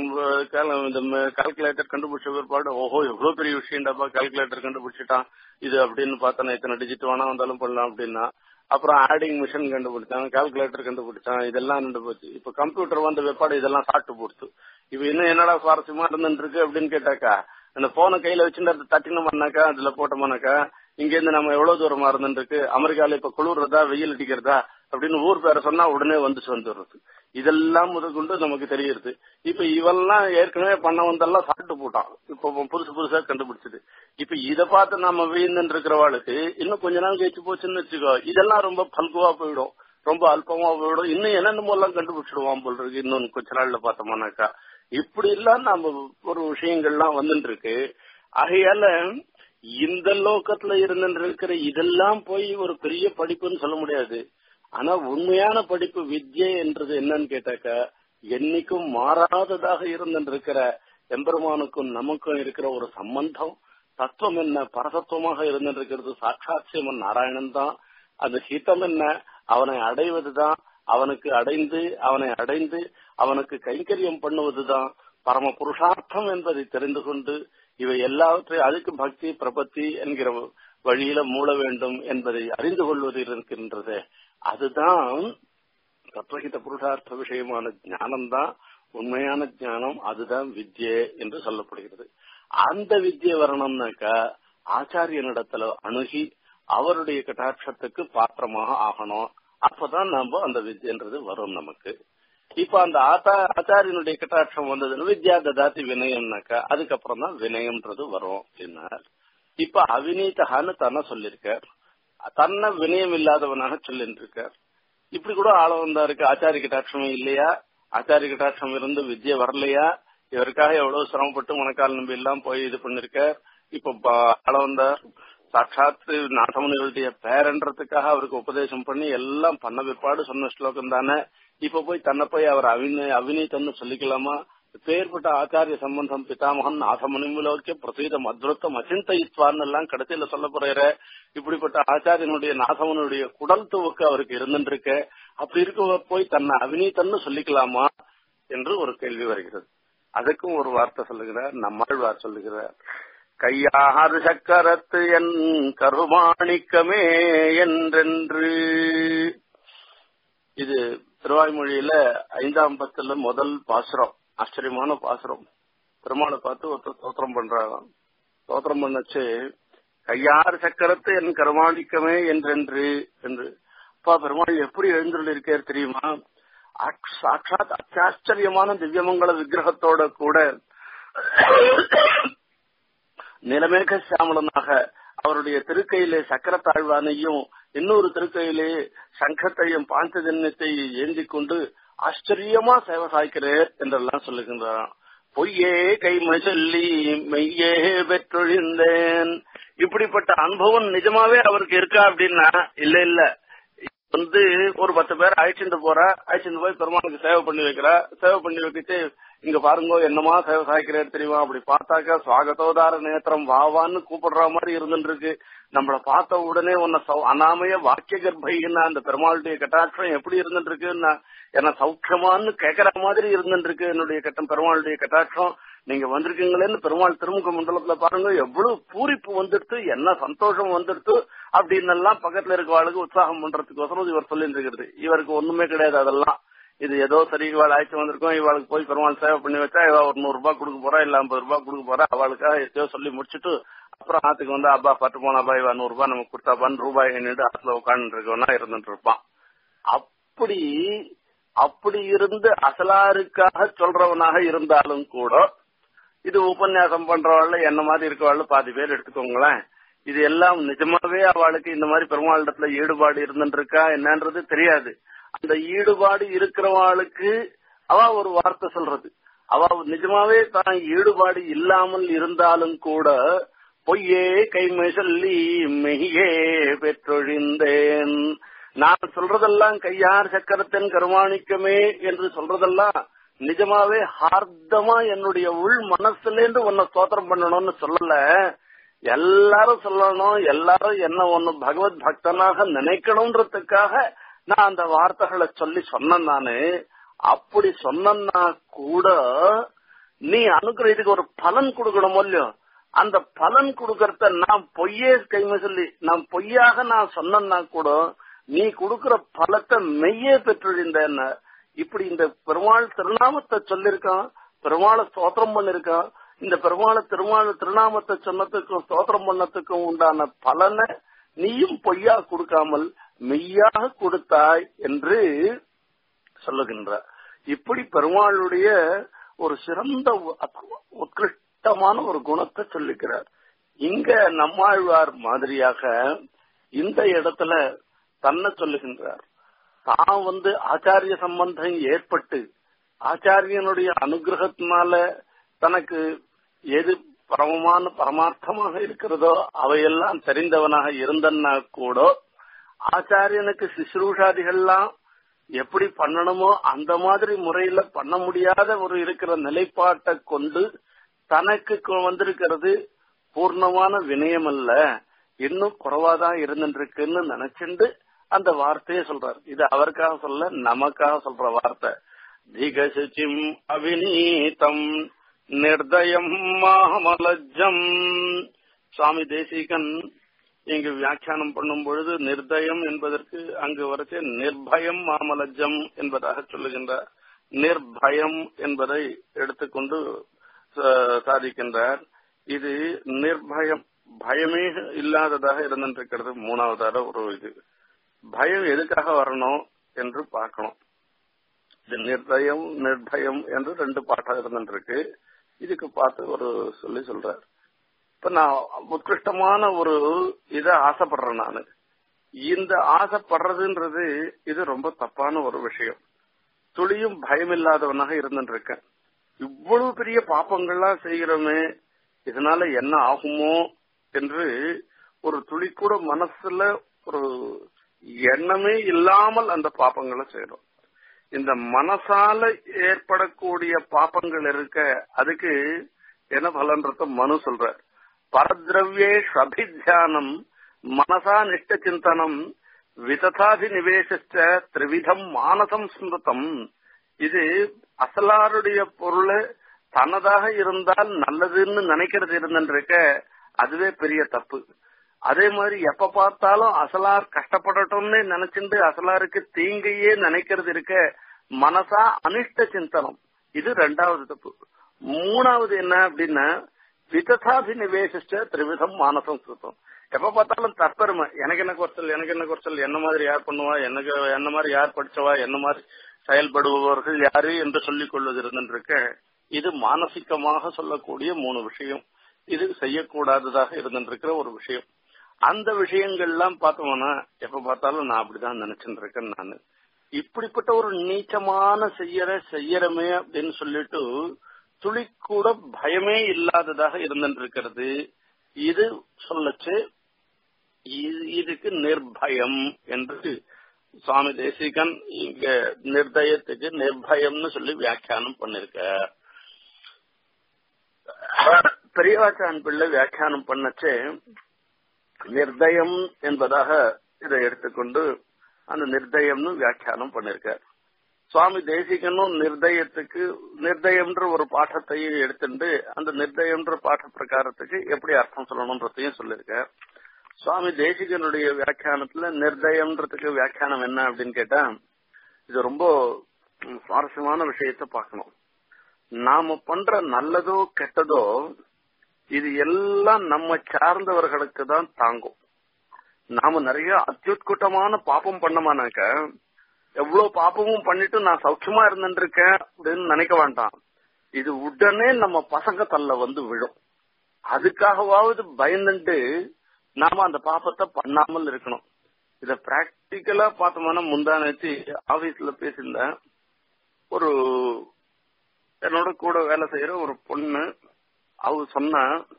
இந்த கால்குலேட்டர் கண்டுபிடிச்ச பிற்பாடு ஓஹோ எவ்வளவு பெரிய விஷயம்டாப்பா கால்குலேட்டர் கண்டுபிடிச்சிட்டான் இது அப்படின்னு பார்த்தா இத்தனை டிஜிட் வேணா வந்தாலும் பண்ணலாம் அப்படின்னா அப்புறம் ஆடிங் மிஷின் கண்டுபிடிச்சான் கால்குலேட்டர் கண்டுபிடிச்சான் இதெல்லாம் நின்று போச்சு இப்ப கம்ப்யூட்டர் வந்த பிற்பாடு இதெல்லாம் சாப்பிட்டு போடுச்சு இப்ப இன்னும் என்னடா சுவாரஸ்யமா இருந்துட்டு இருக்கு அப்படின்னு கேட்டாக்கா அந்த போனை கையில வச்சுட்டு அதை தட்டினோம்னாக்கா அதுல போட்டோம்னாக்கா இங்க இருந்து நம்ம எவ்வளவு தூரமா இருந்துட்டு இருக்கு அமெரிக்கால இப்ப குளிர்றதா வெயில் அடிக்கிறதா அப்படின்னு ஊர் பேரை சொன்னா உடனே வந்துச்சு வந்துடுறது இதெல்லாம் முதற்கொண்டு நமக்கு தெரியுது இப்ப இவெல்லாம் ஏற்கனவே பண்ண வந்தெல்லாம் சாப்பிட்டு போட்டான் இப்ப புதுசு புதுசா கண்டுபிடிச்சது இப்ப இத பார்த்து நம்ம வீழ்ந்து இருக்கிறவாளுக்கு இன்னும் கொஞ்ச நாள் கழிச்சு போச்சுன்னு வச்சுக்கோ இதெல்லாம் ரொம்ப பல்குவா போயிடும் ரொம்ப அல்பமா போயிடும் இன்னும் என்னென்னமோ எல்லாம் கண்டுபிடிச்சிடுவான் போல் இருக்கு இன்னொன்னு கொஞ்ச நாள்ல பார்த்தோம்னாக்கா இப்படி எல்லாம் நம்ம ஒரு விஷயங்கள்லாம் வந்துட்டு இருக்கு ஆகையால இந்த லோக்கத்துல இருந்து இருக்கிற இதெல்லாம் போய் ஒரு பெரிய படிப்புன்னு சொல்ல முடியாது ஆனா உண்மையான படிப்பு வித்யை என்றது என்னன்னு கேட்டாக்கா என்னைக்கும் மாறாததாக இருந்திருக்கிற எம்பெருமானுக்கும் நமக்கும் இருக்கிற ஒரு சம்பந்தம் தத்துவம் என்ன பரதத்துவமாக இருந்திருக்கிறது சாட்சாத் சிவன் நாராயணன் தான் அந்த ஹிதம் என்ன அவனை அடைவதுதான் அவனுக்கு அடைந்து அவனை அடைந்து அவனுக்கு கைங்கரியம் பண்ணுவதுதான் பரம புருஷார்த்தம் என்பதை தெரிந்து கொண்டு இவை எல்லாவற்றையும் அதுக்கு பக்தி பிரபத்தி என்கிற வழியில மூட வேண்டும் என்பதை அறிந்து கொள்வது இருக்கின்றது அதுதான் தத்துவகித புருஷார்த்த விஷயமான ஞானம் தான் உண்மையான ஞானம் அதுதான் வித்யே என்று சொல்லப்படுகிறது அந்த வித்யை வரணும்னாக்கா ஆச்சாரியனிடத்துல அணுகி அவருடைய கட்டாட்சத்துக்கு பாத்திரமாக ஆகணும் அப்பதான் நம்ம அந்த வித்யன்றது வரும் நமக்கு இப்ப அந்த ஆத்தா ஆச்சாரியனுடைய கட்டாட்சம் வந்ததுன்னு வித்யா ததாத்தி வினயம்னாக்கா அதுக்கப்புறம் தான் வினயம்ன்றது வரும் அப்படின்னா இப்ப அவிநீதகான்னு தன்னை சொல்லியிருக்கார் தன்னை வினயம் இல்லாதவனாக சொல்லிட்டு இருக்கார் இப்படி கூட ஆள வந்தா இருக்கு ஆச்சாரிய கட்டாட்சமே இல்லையா ஆச்சாரிய கட்டாட்சம் இருந்து வித்யை வரலையா இவருக்காக எவ்வளவு சிரமப்பட்டு மனக்கால் நம்பி எல்லாம் போய் இது பண்ணிருக்கார் இப்ப ஆள வந்தார் சாட்சாத் நாதமுனிகளுடைய பேரன்றதுக்காக அவருக்கு உபதேசம் பண்ணி எல்லாம் பண்ண பிற்பாடு சொன்ன ஸ்லோகம் தானே இப்ப போய் தன்னை போய் அவர் அவின அவிநீதம்னு சொல்லிக்கலாமா பேர்பட்ட ஆச்சாரிய சம்பந்தம் பிதாமகன் நாதமுனிமுலோக்கிய பிரசீதம் அத்ருத்தம் அச்சிந்தயித்வான்னு எல்லாம் கடைசியில சொல்ல போற இப்படிப்பட்ட ஆச்சாரியனுடைய நாதவனுடைய குடல் துவக்கு அவருக்கு இருந்துருக்க அப்படி இருக்க போய் தன்னை அவிநீதம்னு சொல்லிக்கலாமா என்று ஒரு கேள்வி வருகிறது அதுக்கும் ஒரு வார்த்தை சொல்லுகிறார் நம்மாழ்வார் சொல்லுகிறார் கையாறு சக்கரத்து என் கருமாணிக்கமே என்றென்று இது திருவாய்மொழியில ஐந்தாம் பத்துல முதல் பாசுரம் ஆச்சரியமான பாசுரம் பெருமாளை பார்த்து ஒருத்தர் ஸ்தோத்திரம் பண்றாங்க ஸ்தோத்திரம் பண்ணச்சு கையார் சக்கரத்து என் கருமாணிக்கமே என்றென்று என்று அப்பா பெருமாள் எப்படி எழுந்துள்ள இருக்கார் தெரியுமா சாட்சாத் அத்தியாச்சரியமான திவ்யமங்கல விக்கிரகத்தோட கூட நிலமேக சாமலனாக அவருடைய திருக்கையிலே சக்கர தாழ்வானையும் இன்னொரு திருக்கையிலே சங்கத்தையும் பாஞ்சஜன்யத்தை ஏந்தி கொண்டு ஆச்சரியமா சேவை சாய்க்கிறேர் என்றெல்லாம் சொல்லுகின்றான் பொய்யே கைமை சொல்லி மெய்யே பெற்றொழிந்தேன் இப்படிப்பட்ட அனுபவம் நிஜமாவே அவருக்கு இருக்கா அப்படின்னா இல்ல இல்ல வந்து ஒரு பத்து பேர் அழைச்சிட்டு போறா அழைச்சிட்டு போய் பெருமாளுக்கு சேவை பண்ணி வைக்கிறா சேவை பண்ணி வைக்கிட்டு இங்க பாருங்க என்னமா சேவை சாய்க்கிறாரு தெரியுமா அப்படி பார்த்தாக்கா சுவாகத்தோதார நேத்திரம் வாவான்னு கூப்பிடுற மாதிரி இருந்துட்டு இருக்கு நம்மள பார்த்த உடனே உன்னை அனாமய வாக்கிய கர்ப்பைன்னா அந்த பெருமாளுடைய கட்டாட்சம் எப்படி இருந்துட்டு இருக்குன்னா என்ன சௌக்கியமான்னு கேக்குற மாதிரி இருந்துட்டு இருக்கு என்னுடைய கட்டம் பெருமாளுடைய கட்டாட்சம் நீங்க வந்திருக்கீங்களேன்னு பெருமாள் திருமுக மண்டலத்துல பாருங்க எவ்வளவு பூரிப்பு வந்துடுத்து என்ன சந்தோஷம் வந்துடுத்து அப்படின்னு எல்லாம் பக்கத்துல இருக்கவாளுக்கு உற்சாகம் பண்றதுக்கோசரம் இவர் சொல்லிட்டு இருக்கிறது இவருக்கு ஒண்ணுமே கிடையாது அதெல்லாம் இது ஏதோ சரி இவாள் ஆயிடுச்சு வந்திருக்கோம் இவாளுக்கு போய் பெருமாள் சேவை பண்ணி வச்சா இவ ஒரு நூறு ரூபாய் கொடுக்க போறா இல்ல ஐம்பது ரூபாய் கொடுக்க போறா அவளுக்காக எத்தையோ சொல்லி முடிச்சுட்டு அப்புறம் ஆத்துக்கு வந்து அப்பா பட்டு போனாப்பா இவா நூறு ரூபாய் நமக்கு கொடுத்தாப்பான்னு ரூபாய் எண்ணிட்டு ஆத்துல உட்காந்து இருக்கவனா இருந்துட்டு இருப்பான் அப்படி அப்படி இருந்து அசலாருக்காக சொல்றவனாக இருந்தாலும் கூட இது உபன்யாசம் பண்றவாள் என்ன மாதிரி இருக்கவாள் பாதி பேர் எடுத்துக்கோங்களேன் இது எல்லாம் நிஜமாவே அவளுக்கு இந்த மாதிரி பெருமாளிடத்துல ஈடுபாடு இருந்துட்டு இருக்கா என்னன்றது தெரியாது அந்த ஈடுபாடு இருக்கிறவாளுக்கு அவ ஒரு வார்த்தை சொல்றது அவ நிஜமாவே தான் ஈடுபாடு இல்லாமல் இருந்தாலும் கூட பொய்யே கைமை சொல்லி மெய்யே பெற்றொழிந்தேன் நான் சொல்றதெல்லாம் கையார் சக்கரத்தின் கருமாணிக்கமே என்று சொல்றதெல்லாம் நிஜமாவே ஹார்தமா என்னுடைய உள் மனசுலேருந்து உன்னை ஸ்தோத்திரம் பண்ணணும்னு சொல்லல எல்லாரும் சொல்லணும் எல்லாரும் என்ன ஒன்னு பகவத் பக்தனாக நினைக்கணும்ன்றதுக்காக நான் அந்த வார்த்தைகளை சொல்லி சொன்னேன் நானு அப்படி சொன்னா கூட நீ அனுகிரகத்துக்கு ஒரு பலன் கொடுக்கணும் இல்லையோ அந்த பலன் கொடுக்கறத நான் பொய்யே கைமை சொல்லி நான் பொய்யாக நான் சொன்னா கூட நீ கொடுக்கிற பலத்தை மெய்யே பெற்றிருந்தேன் இப்படி இந்த பெருமாள் திருநாமத்தை சொல்லிருக்கான் பெருமாளை ஸ்தோத்திரம் பண்ணிருக்கான் இந்த பெருமாளை திருமாள் திருநாமத்தை சொன்னதுக்கும் ஸ்தோத்திரம் பண்ணதுக்கும் உண்டான பலனை நீயும் பொய்யா கொடுக்காமல் மெய்யாக கொடுத்தாய் என்று சொல்லுகின்ற இப்படி பெருமாளுடைய ஒரு சிறந்த உத்கிருஷ்டமான ஒரு குணத்தை சொல்லிக்கிறார் இங்க நம்மாழ்வார் மாதிரியாக இந்த இடத்துல தன்னை சொல்லுகின்றார் தான் வந்து ஆச்சாரிய சம்பந்தம் ஏற்பட்டு ஆச்சாரியனுடைய அனுகிரகத்தினால தனக்கு எது பரமமான பரமார்த்தமாக இருக்கிறதோ அவையெல்லாம் தெரிந்தவனாக இருந்தன்னா கூட ஆச்சாரியனுக்கு சிசுரூஷாதிகள்லாம் எப்படி பண்ணணுமோ அந்த மாதிரி முறையில பண்ண முடியாத ஒரு இருக்கிற நிலைப்பாட்டை கொண்டு தனக்கு வந்திருக்கிறது பூர்ணமான வினயம் அல்ல இன்னும் குறைவாதான் இருந்துருக்குன்னு நினைச்சுண்டு அந்த வார்த்தையை சொல்றார் இது அவருக்காக சொல்ல நமக்காக சொல்ற வார்த்தை திகசுச்சிம் அவிநீதம் நிர்தயம் மாமலஜம் சுவாமி தேசிகன் இங்கு வியாக்கியானம் பண்ணும் பொழுது நிர்தயம் என்பதற்கு அங்கு வரைச்சே நிர்பயம் மாமலஜம் என்பதாக சொல்லுகின்றார் நிர்பயம் என்பதை எடுத்துக்கொண்டு சாதிக்கின்றார் இது நிர்பயம் பயமே இல்லாததாக இருந்திருக்கிறது மூணாவதான ஒரு இது பயம் எதுக்காக வரணும் என்று பார்க்கணும் இது நிர்தயம் நிர்பயம் என்று ரெண்டு பாட்டாக இருந்துருக்கு இதுக்கு பார்த்து ஒரு சொல்லி சொல்றார் இப்ப நான் உத்கிருஷ்டமான ஒரு இத ஆசைப்படுறேன் நானு இந்த ஆசைப்படுறதுன்றது இது ரொம்ப தப்பான ஒரு விஷயம் துளியும் பயம் இல்லாதவனாக இருந்துருக்கேன் இவ்வளவு பெரிய பாப்பங்கள்லாம் செய்கிறோமே இதனால என்ன ஆகுமோ என்று ஒரு துளி கூட மனசுல ஒரு எண்ணமே இல்லாமல் அந்த பாப்பங்களை செய்யறோம் இந்த மனசால ஏற்படக்கூடிய பாப்பங்கள் இருக்க அதுக்கு என்ன பலன்றத மனு சொல்ற பரதிரவியேஷ் அபித்தியானம் மனசா நிஷ்ட சிந்தனம் விததாதி நிவேசிச்ச திரிவிதம் மானசம் ஸ்மிருதம் இது அசலாருடைய பொருள் தனதாக இருந்தால் நல்லதுன்னு நினைக்கிறது இருந்துருக்க அதுவே பெரிய தப்பு அதே மாதிரி எப்ப பார்த்தாலும் அசலார் கஷ்டப்படட்டும்னு நினைச்சுட்டு அசலாருக்கு தீங்கையே நினைக்கிறது இருக்க மனசா அனிஷ்ட சிந்தனம் இது ரெண்டாவது தப்பு மூணாவது என்ன அப்படின்னா விததாபிநிவேசிச்ச திரிவிதம் மானசம் சுத்தம் எப்ப பார்த்தாலும் தற்பெருமை எனக்கு என்ன குறைச்சல் எனக்கு என்ன குறைச்சல் என்ன மாதிரி யார் பண்ணுவா எனக்கு என்ன மாதிரி யார் படிச்சவா என்ன மாதிரி செயல்படுபவர்கள் யாரு என்று சொல்லிக் கொள்வது இருந்திருக்க இது மானசிகமாக சொல்லக்கூடிய மூணு விஷயம் இது செய்யக்கூடாததாக இருந்திருக்கிற ஒரு விஷயம் அந்த விஷயங்கள்லாம் பார்த்தோம்னா எப்ப பார்த்தாலும் நான் அப்படிதான் நினைச்சுட்டு இருக்கேன் நானு இப்படிப்பட்ட ஒரு நீச்சமான செய்யற செய்யறமே அப்படின்னு சொல்லிட்டு துளி கூட பயமே இல்லாததாக இருந்திருக்கிறது இது சொல்லச்சு இதுக்கு நிர்பயம் என்று சுவாமி தேசிகன் இங்க நிர்தயத்துக்கு நிர்பயம்னு சொல்லி வியாக்கியானம் பண்ணிருக்க பெரியவாச்சான் பிள்ளை வியாக்கியானம் பண்ணச்சு நிர்தயம் என்பதாக இதை எடுத்துக்கொண்டு அந்த நிர்தயம்னு வியாக்கியானம் பண்ணிருக்கார் சுவாமி தேசிகனும் நிர்தயத்துக்கு நிர்தயம்ன்ற ஒரு பாட்டத்தையும் எடுத்துட்டு அந்த நிர்தயம்ன்ற பாட்ட பிரகாரத்துக்கு எப்படி அர்த்தம் சொல்லணும்ன்றதையும் சொல்லியிருக்கார் சுவாமி தேசிகனுடைய வியாக்கியானத்துல நிர்தயம்ன்றதுக்கு வியாக்கியானம் என்ன அப்படின்னு கேட்டா இது ரொம்ப சுவாரஸ்யமான விஷயத்த பார்க்கணும் நாம பண்ற நல்லதோ கெட்டதோ இது எல்லாம் நம்ம சார்ந்தவர்களுக்கு தான் தாங்கும் நாம நிறைய அத்தியுட்குட்டமான பாப்பம் பண்ணமானாக்க எவ்வளவு பாப்பமும் பண்ணிட்டு நான் சௌக்கியமா இருந்துருக்கேன் அப்படின்னு நினைக்க வேண்டாம் இது உடனே நம்ம பசங்க தள்ள வந்து விழும் அதுக்காகவாவது பயந்துட்டு நாம அந்த பாப்பத்தை பண்ணாமல் இருக்கணும் இத பிராக்டிக்கலா பார்த்தோம்னா முந்தானேச்சு ஆபீஸ்ல பேசியிருந்தேன் ஒரு என்னோட கூட வேலை செய்யற ஒரு பொண்ணு அவ சொன்ன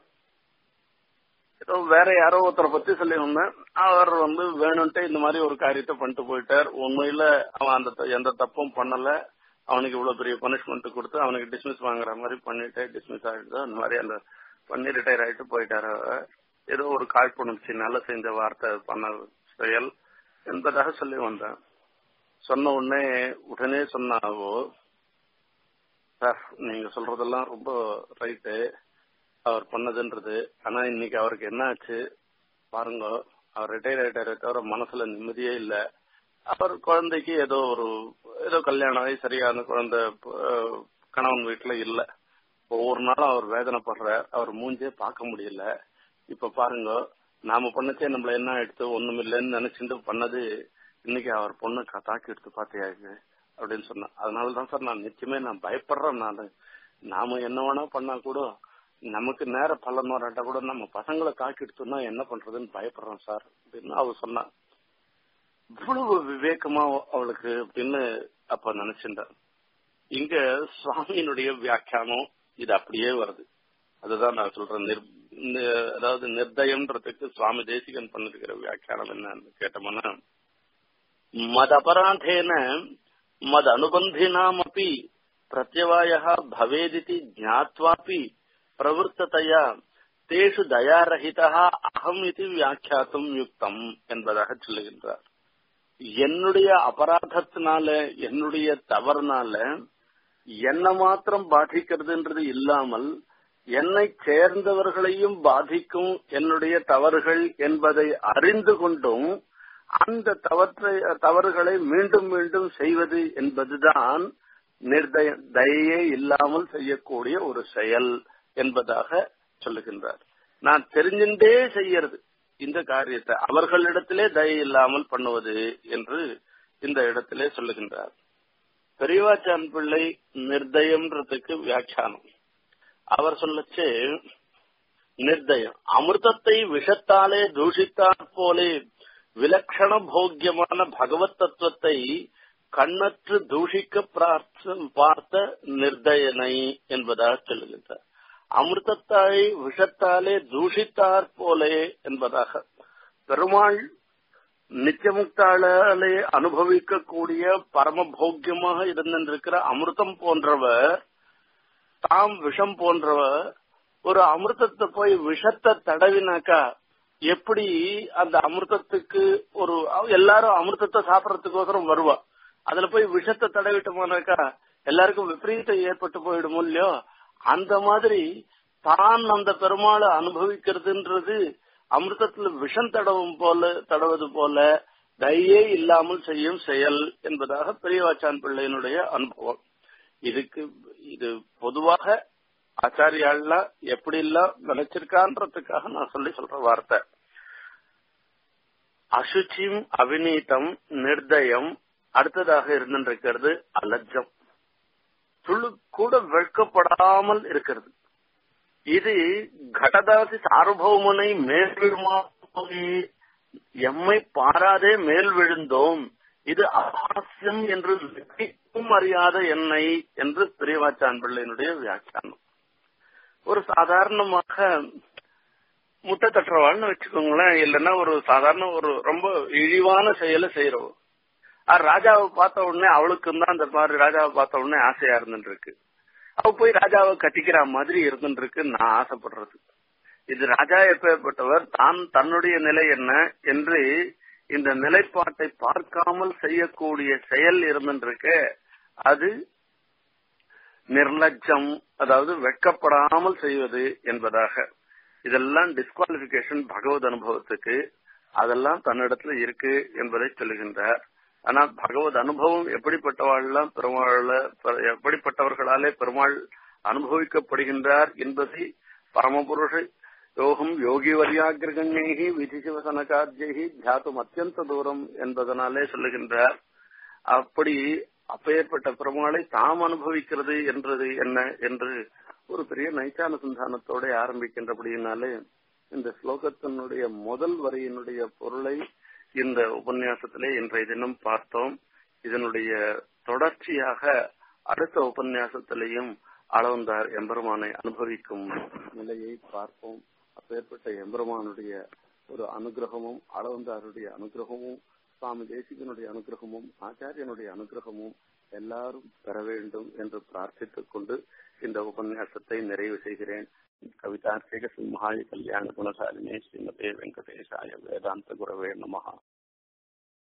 ஏதோ வேற யாரோ ஒருத்தரை பத்தி சொல்லியிருந்தேன் அவர் வந்து வேணும்ட்டு இந்த மாதிரி ஒரு காரியத்தை பண்ணிட்டு போயிட்டார் உண்மையில அவன் அந்த எந்த தப்பும் பண்ணல அவனுக்கு இவ்வளவு பெரிய பனிஷ்மெண்ட் கொடுத்து அவனுக்கு டிஸ்மிஸ் வாங்குற மாதிரி பண்ணிட்டு டிஸ்மிஸ் ஆயிடுது அந்த மாதிரி அந்த பண்ணி ரிட்டையர் ஆயிட்டு போயிட்டாரு ஏதோ ஒரு காழ்ப்புணர்ச்சினால செஞ்ச வார்த்தை பண்ண செயல் என்பதாக சொல்லி வந்தேன் சொன்ன உடனே உடனே சொன்னாவோ சார் நீங்க சொல்றதெல்லாம் ரொம்ப ரைட்டு அவர் பண்ணதுன்றது ஆனா இன்னைக்கு அவருக்கு என்ன ஆச்சு பாருங்க அவர் ரிட்டையர் ஆயிட்டாரே தவிர மனசுல நிம்மதியே இல்ல அவர் குழந்தைக்கு ஏதோ ஒரு ஏதோ கல்யாணம் ஆகி சரியான குழந்தை கணவன் வீட்டுல இல்ல ஒவ்வொரு நாளும் அவர் வேதனைப்படுறார் அவர் மூஞ்சே பார்க்க முடியல இப்ப பாருங்க நாம பண்ணச்சே நம்மள என்ன எடுத்து ஒண்ணும் இல்லைன்னு நினைச்சுட்டு பண்ணது இன்னைக்கு அவர் பொண்ணு தாக்கி எடுத்து பாத்தியாக்கு அப்படின்னு சொன்னா அதனாலதான் சார் நான் நிச்சயமே நான் பயப்படுறேன் நான் நாம என்ன வேணா பண்ணா கூட நமக்கு நேர பலன் வராட்டா கூட நம்ம பசங்களை தாக்கி எடுத்தோம்னா என்ன பண்றதுன்னு பயப்படுறோம் சார் அப்படின்னு அவ சொன்னா இவ்வளவு விவேகமா அவளுக்கு அப்படின்னு அப்ப நினைச்சிருந்தேன் இங்க சுவாமியினுடைய வியாக்கியானம் இது அப்படியே வருது அதுதான் நான் சொல்றேன் அதாவது நிர்தயம்ன்றதுக்கு சுவாமி தேசிகன் பண்ணிருக்கிற வியாக்கியானம் என்னன்னு கேட்டோம்னா மத அபராதேன மத அனுபந்தினாமப்பி பிரத்யவாய பவேதிதி ஜாத்வாபி பிரவருத்ததையா தேஷு தயாரஹிதா அகம் இது வியாக்கியாத்தும் யுக்தம் என்பதாக சொல்லுகின்றார் என்னுடைய அபராதத்தினால என்னுடைய தவறுனால என்ன மாத்திரம் பாதிக்கிறதுன்றது இல்லாமல் என்னை சேர்ந்தவர்களையும் பாதிக்கும் என்னுடைய தவறுகள் என்பதை அறிந்து கொண்டும் அந்த தவற்றை தவறுகளை மீண்டும் மீண்டும் செய்வது என்பதுதான் நிர்தய தயையே இல்லாமல் செய்யக்கூடிய ஒரு செயல் என்பதாக சொல்லுகின்றார் நான் தெரிஞ்சுட்டே செய்யறது இந்த காரியத்தை அவர்களிடத்திலே தயை இல்லாமல் பண்ணுவது என்று இந்த இடத்திலே சொல்லுகின்றார் பெரியவாச்சான் பிள்ளை நிர்தயம்ன்றதுக்கு வியாக்கியானம் அவர் சொல்லச்சு நிர்தயம் அமிர்தத்தை விஷத்தாலே தூஷித்தாற் போலே விலட்சண போக்கியமான பகவத் தத்துவத்தை கண்ணற்று தூஷிக்க பார்த்த நிர்தயனை என்பதாக சொல்லுகின்றார் அமிர்தத்தாய் விஷத்தாலே தூஷித்தாற் போலே என்பதாக பெருமாள் நித்தியமுக்தாலே அனுபவிக்கக்கூடிய பரம போக்கியமாக இருந்திருக்கிற அமிர்தம் போன்றவர் தாம் விஷம் போன்றவர் ஒரு அமிர்தத்தை போய் விஷத்தை தடவினாக்கா எப்படி அந்த அமிர்தத்துக்கு ஒரு எல்லாரும் அமிர்தத்தை சாப்பிடறதுக்கோசரம் வருவா அதுல போய் விஷத்தை தடவிட்டோம்னாக்கா எல்லாருக்கும் விபரீதம் ஏற்பட்டு போயிடுமோ இல்லையோ அந்த மாதிரி தான் அந்த பெருமாளை அனுபவிக்கிறதுன்றது அமிர்தத்துல விஷம் தடவும் போல தடவது போல தயே இல்லாமல் செய்யும் செயல் என்பதாக பெரியவாச்சான் பிள்ளையினுடைய அனுபவம் இதுக்கு இது பொதுவாக ஆச்சாரியாள்லாம் எப்படி எல்லாம் நினைச்சிருக்கான்றதுக்காக நான் சொல்லி சொல்ற வார்த்தை அசுச்சிம் அவிநீதம் நிர்தயம் அடுத்ததாக இருந்திருக்கிறது அலஜம் துளு கூட வெட்கப்படாமல் இருக்கிறது இது கடதாசி சார்பௌமனை மேல் விழுமாவே எம்மை பாராதே மேல் விழுந்தோம் இது அபாசியம் என்று வெற்றிக்கும் அறியாத என்னை என்று பிரியவாச்சான் பிள்ளையினுடைய வியாக்கியானம் ஒரு சாதாரணமாக முட்டை தட்டுறவாள்னு வச்சுக்கோங்களேன் இல்லைன்னா ஒரு சாதாரண ஒரு ரொம்ப இழிவான செயலை செய்யறோம் ராஜாவை பார்த்த உடனே அவளுக்கும் தான் அந்த மாதிரி ராஜாவை பார்த்த உடனே ஆசையா இருந்துட்டு இருக்கு அவ போய் ராஜாவை கட்டிக்கிற மாதிரி இருந்துட்டு இருக்கு நான் ஆசைப்படுறது இது ராஜா எப்பேற்பட்டவர் தான் தன்னுடைய நிலை என்ன என்று இந்த நிலைப்பாட்டை பார்க்காமல் செய்யக்கூடிய செயல் இருந்துருக்க அது நிர்லட்சம் அதாவது வெட்கப்படாமல் செய்வது என்பதாக இதெல்லாம் டிஸ்குவாலிபிகேஷன் பகவத் அனுபவத்துக்கு அதெல்லாம் தன்னிடத்துல இருக்கு என்பதை சொல்லுகின்றார் ஆனா பகவத் அனுபவம் எப்படிப்பட்டவாள்லாம் பெருமாள் எப்படிப்பட்டவர்களாலே பெருமாள் அனுபவிக்கப்படுகின்றார் என்பதை பரமபுருஷ யோகம் யோகி வரியாகிரகண்யி விதி சிவசனகார்ஜி தியாத்தும் அத்தியந்த தூரம் என்பதனாலே சொல்லுகின்றார் அப்படி அப்பேற்பட்ட பெருமாளை தாம் அனுபவிக்கிறது என்றது என்ன என்று ஒரு பெரிய நைச்சான சந்தானத்தோட ஆரம்பிக்கின்றபடியினாலே இந்த ஸ்லோகத்தினுடைய முதல் வரியினுடைய பொருளை இந்த உபன்யாசத்திலே இன்றைய தினம் பார்த்தோம் இதனுடைய தொடர்ச்சியாக அடுத்த உபன்யாசத்திலையும் அளவந்தார் எம்பெருமானை அனுபவிக்கும் நிலையை பார்ப்போம் அப்பேற்பட்ட எம்பெருமானுடைய ஒரு அனுகிரகமும் அளவந்தாருடைய அனுகிரகமும் சுவாமி தேசிகனுடைய அனுகிரகமும் ஆச்சாரியனுடைய அனுகிரகமும் எல்லாரும் பெற வேண்டும் என்று பிரார்த்தித்துக் கொண்டு இந்த உபன்யாசத்தை நிறைவு செய்கிறேன் கவிதார்த்திக சிம்ஹாய கல்யாண குணசாலினே ஸ்ரீமதே வெங்கடேசாய வேதாந்த குரவே நமஹா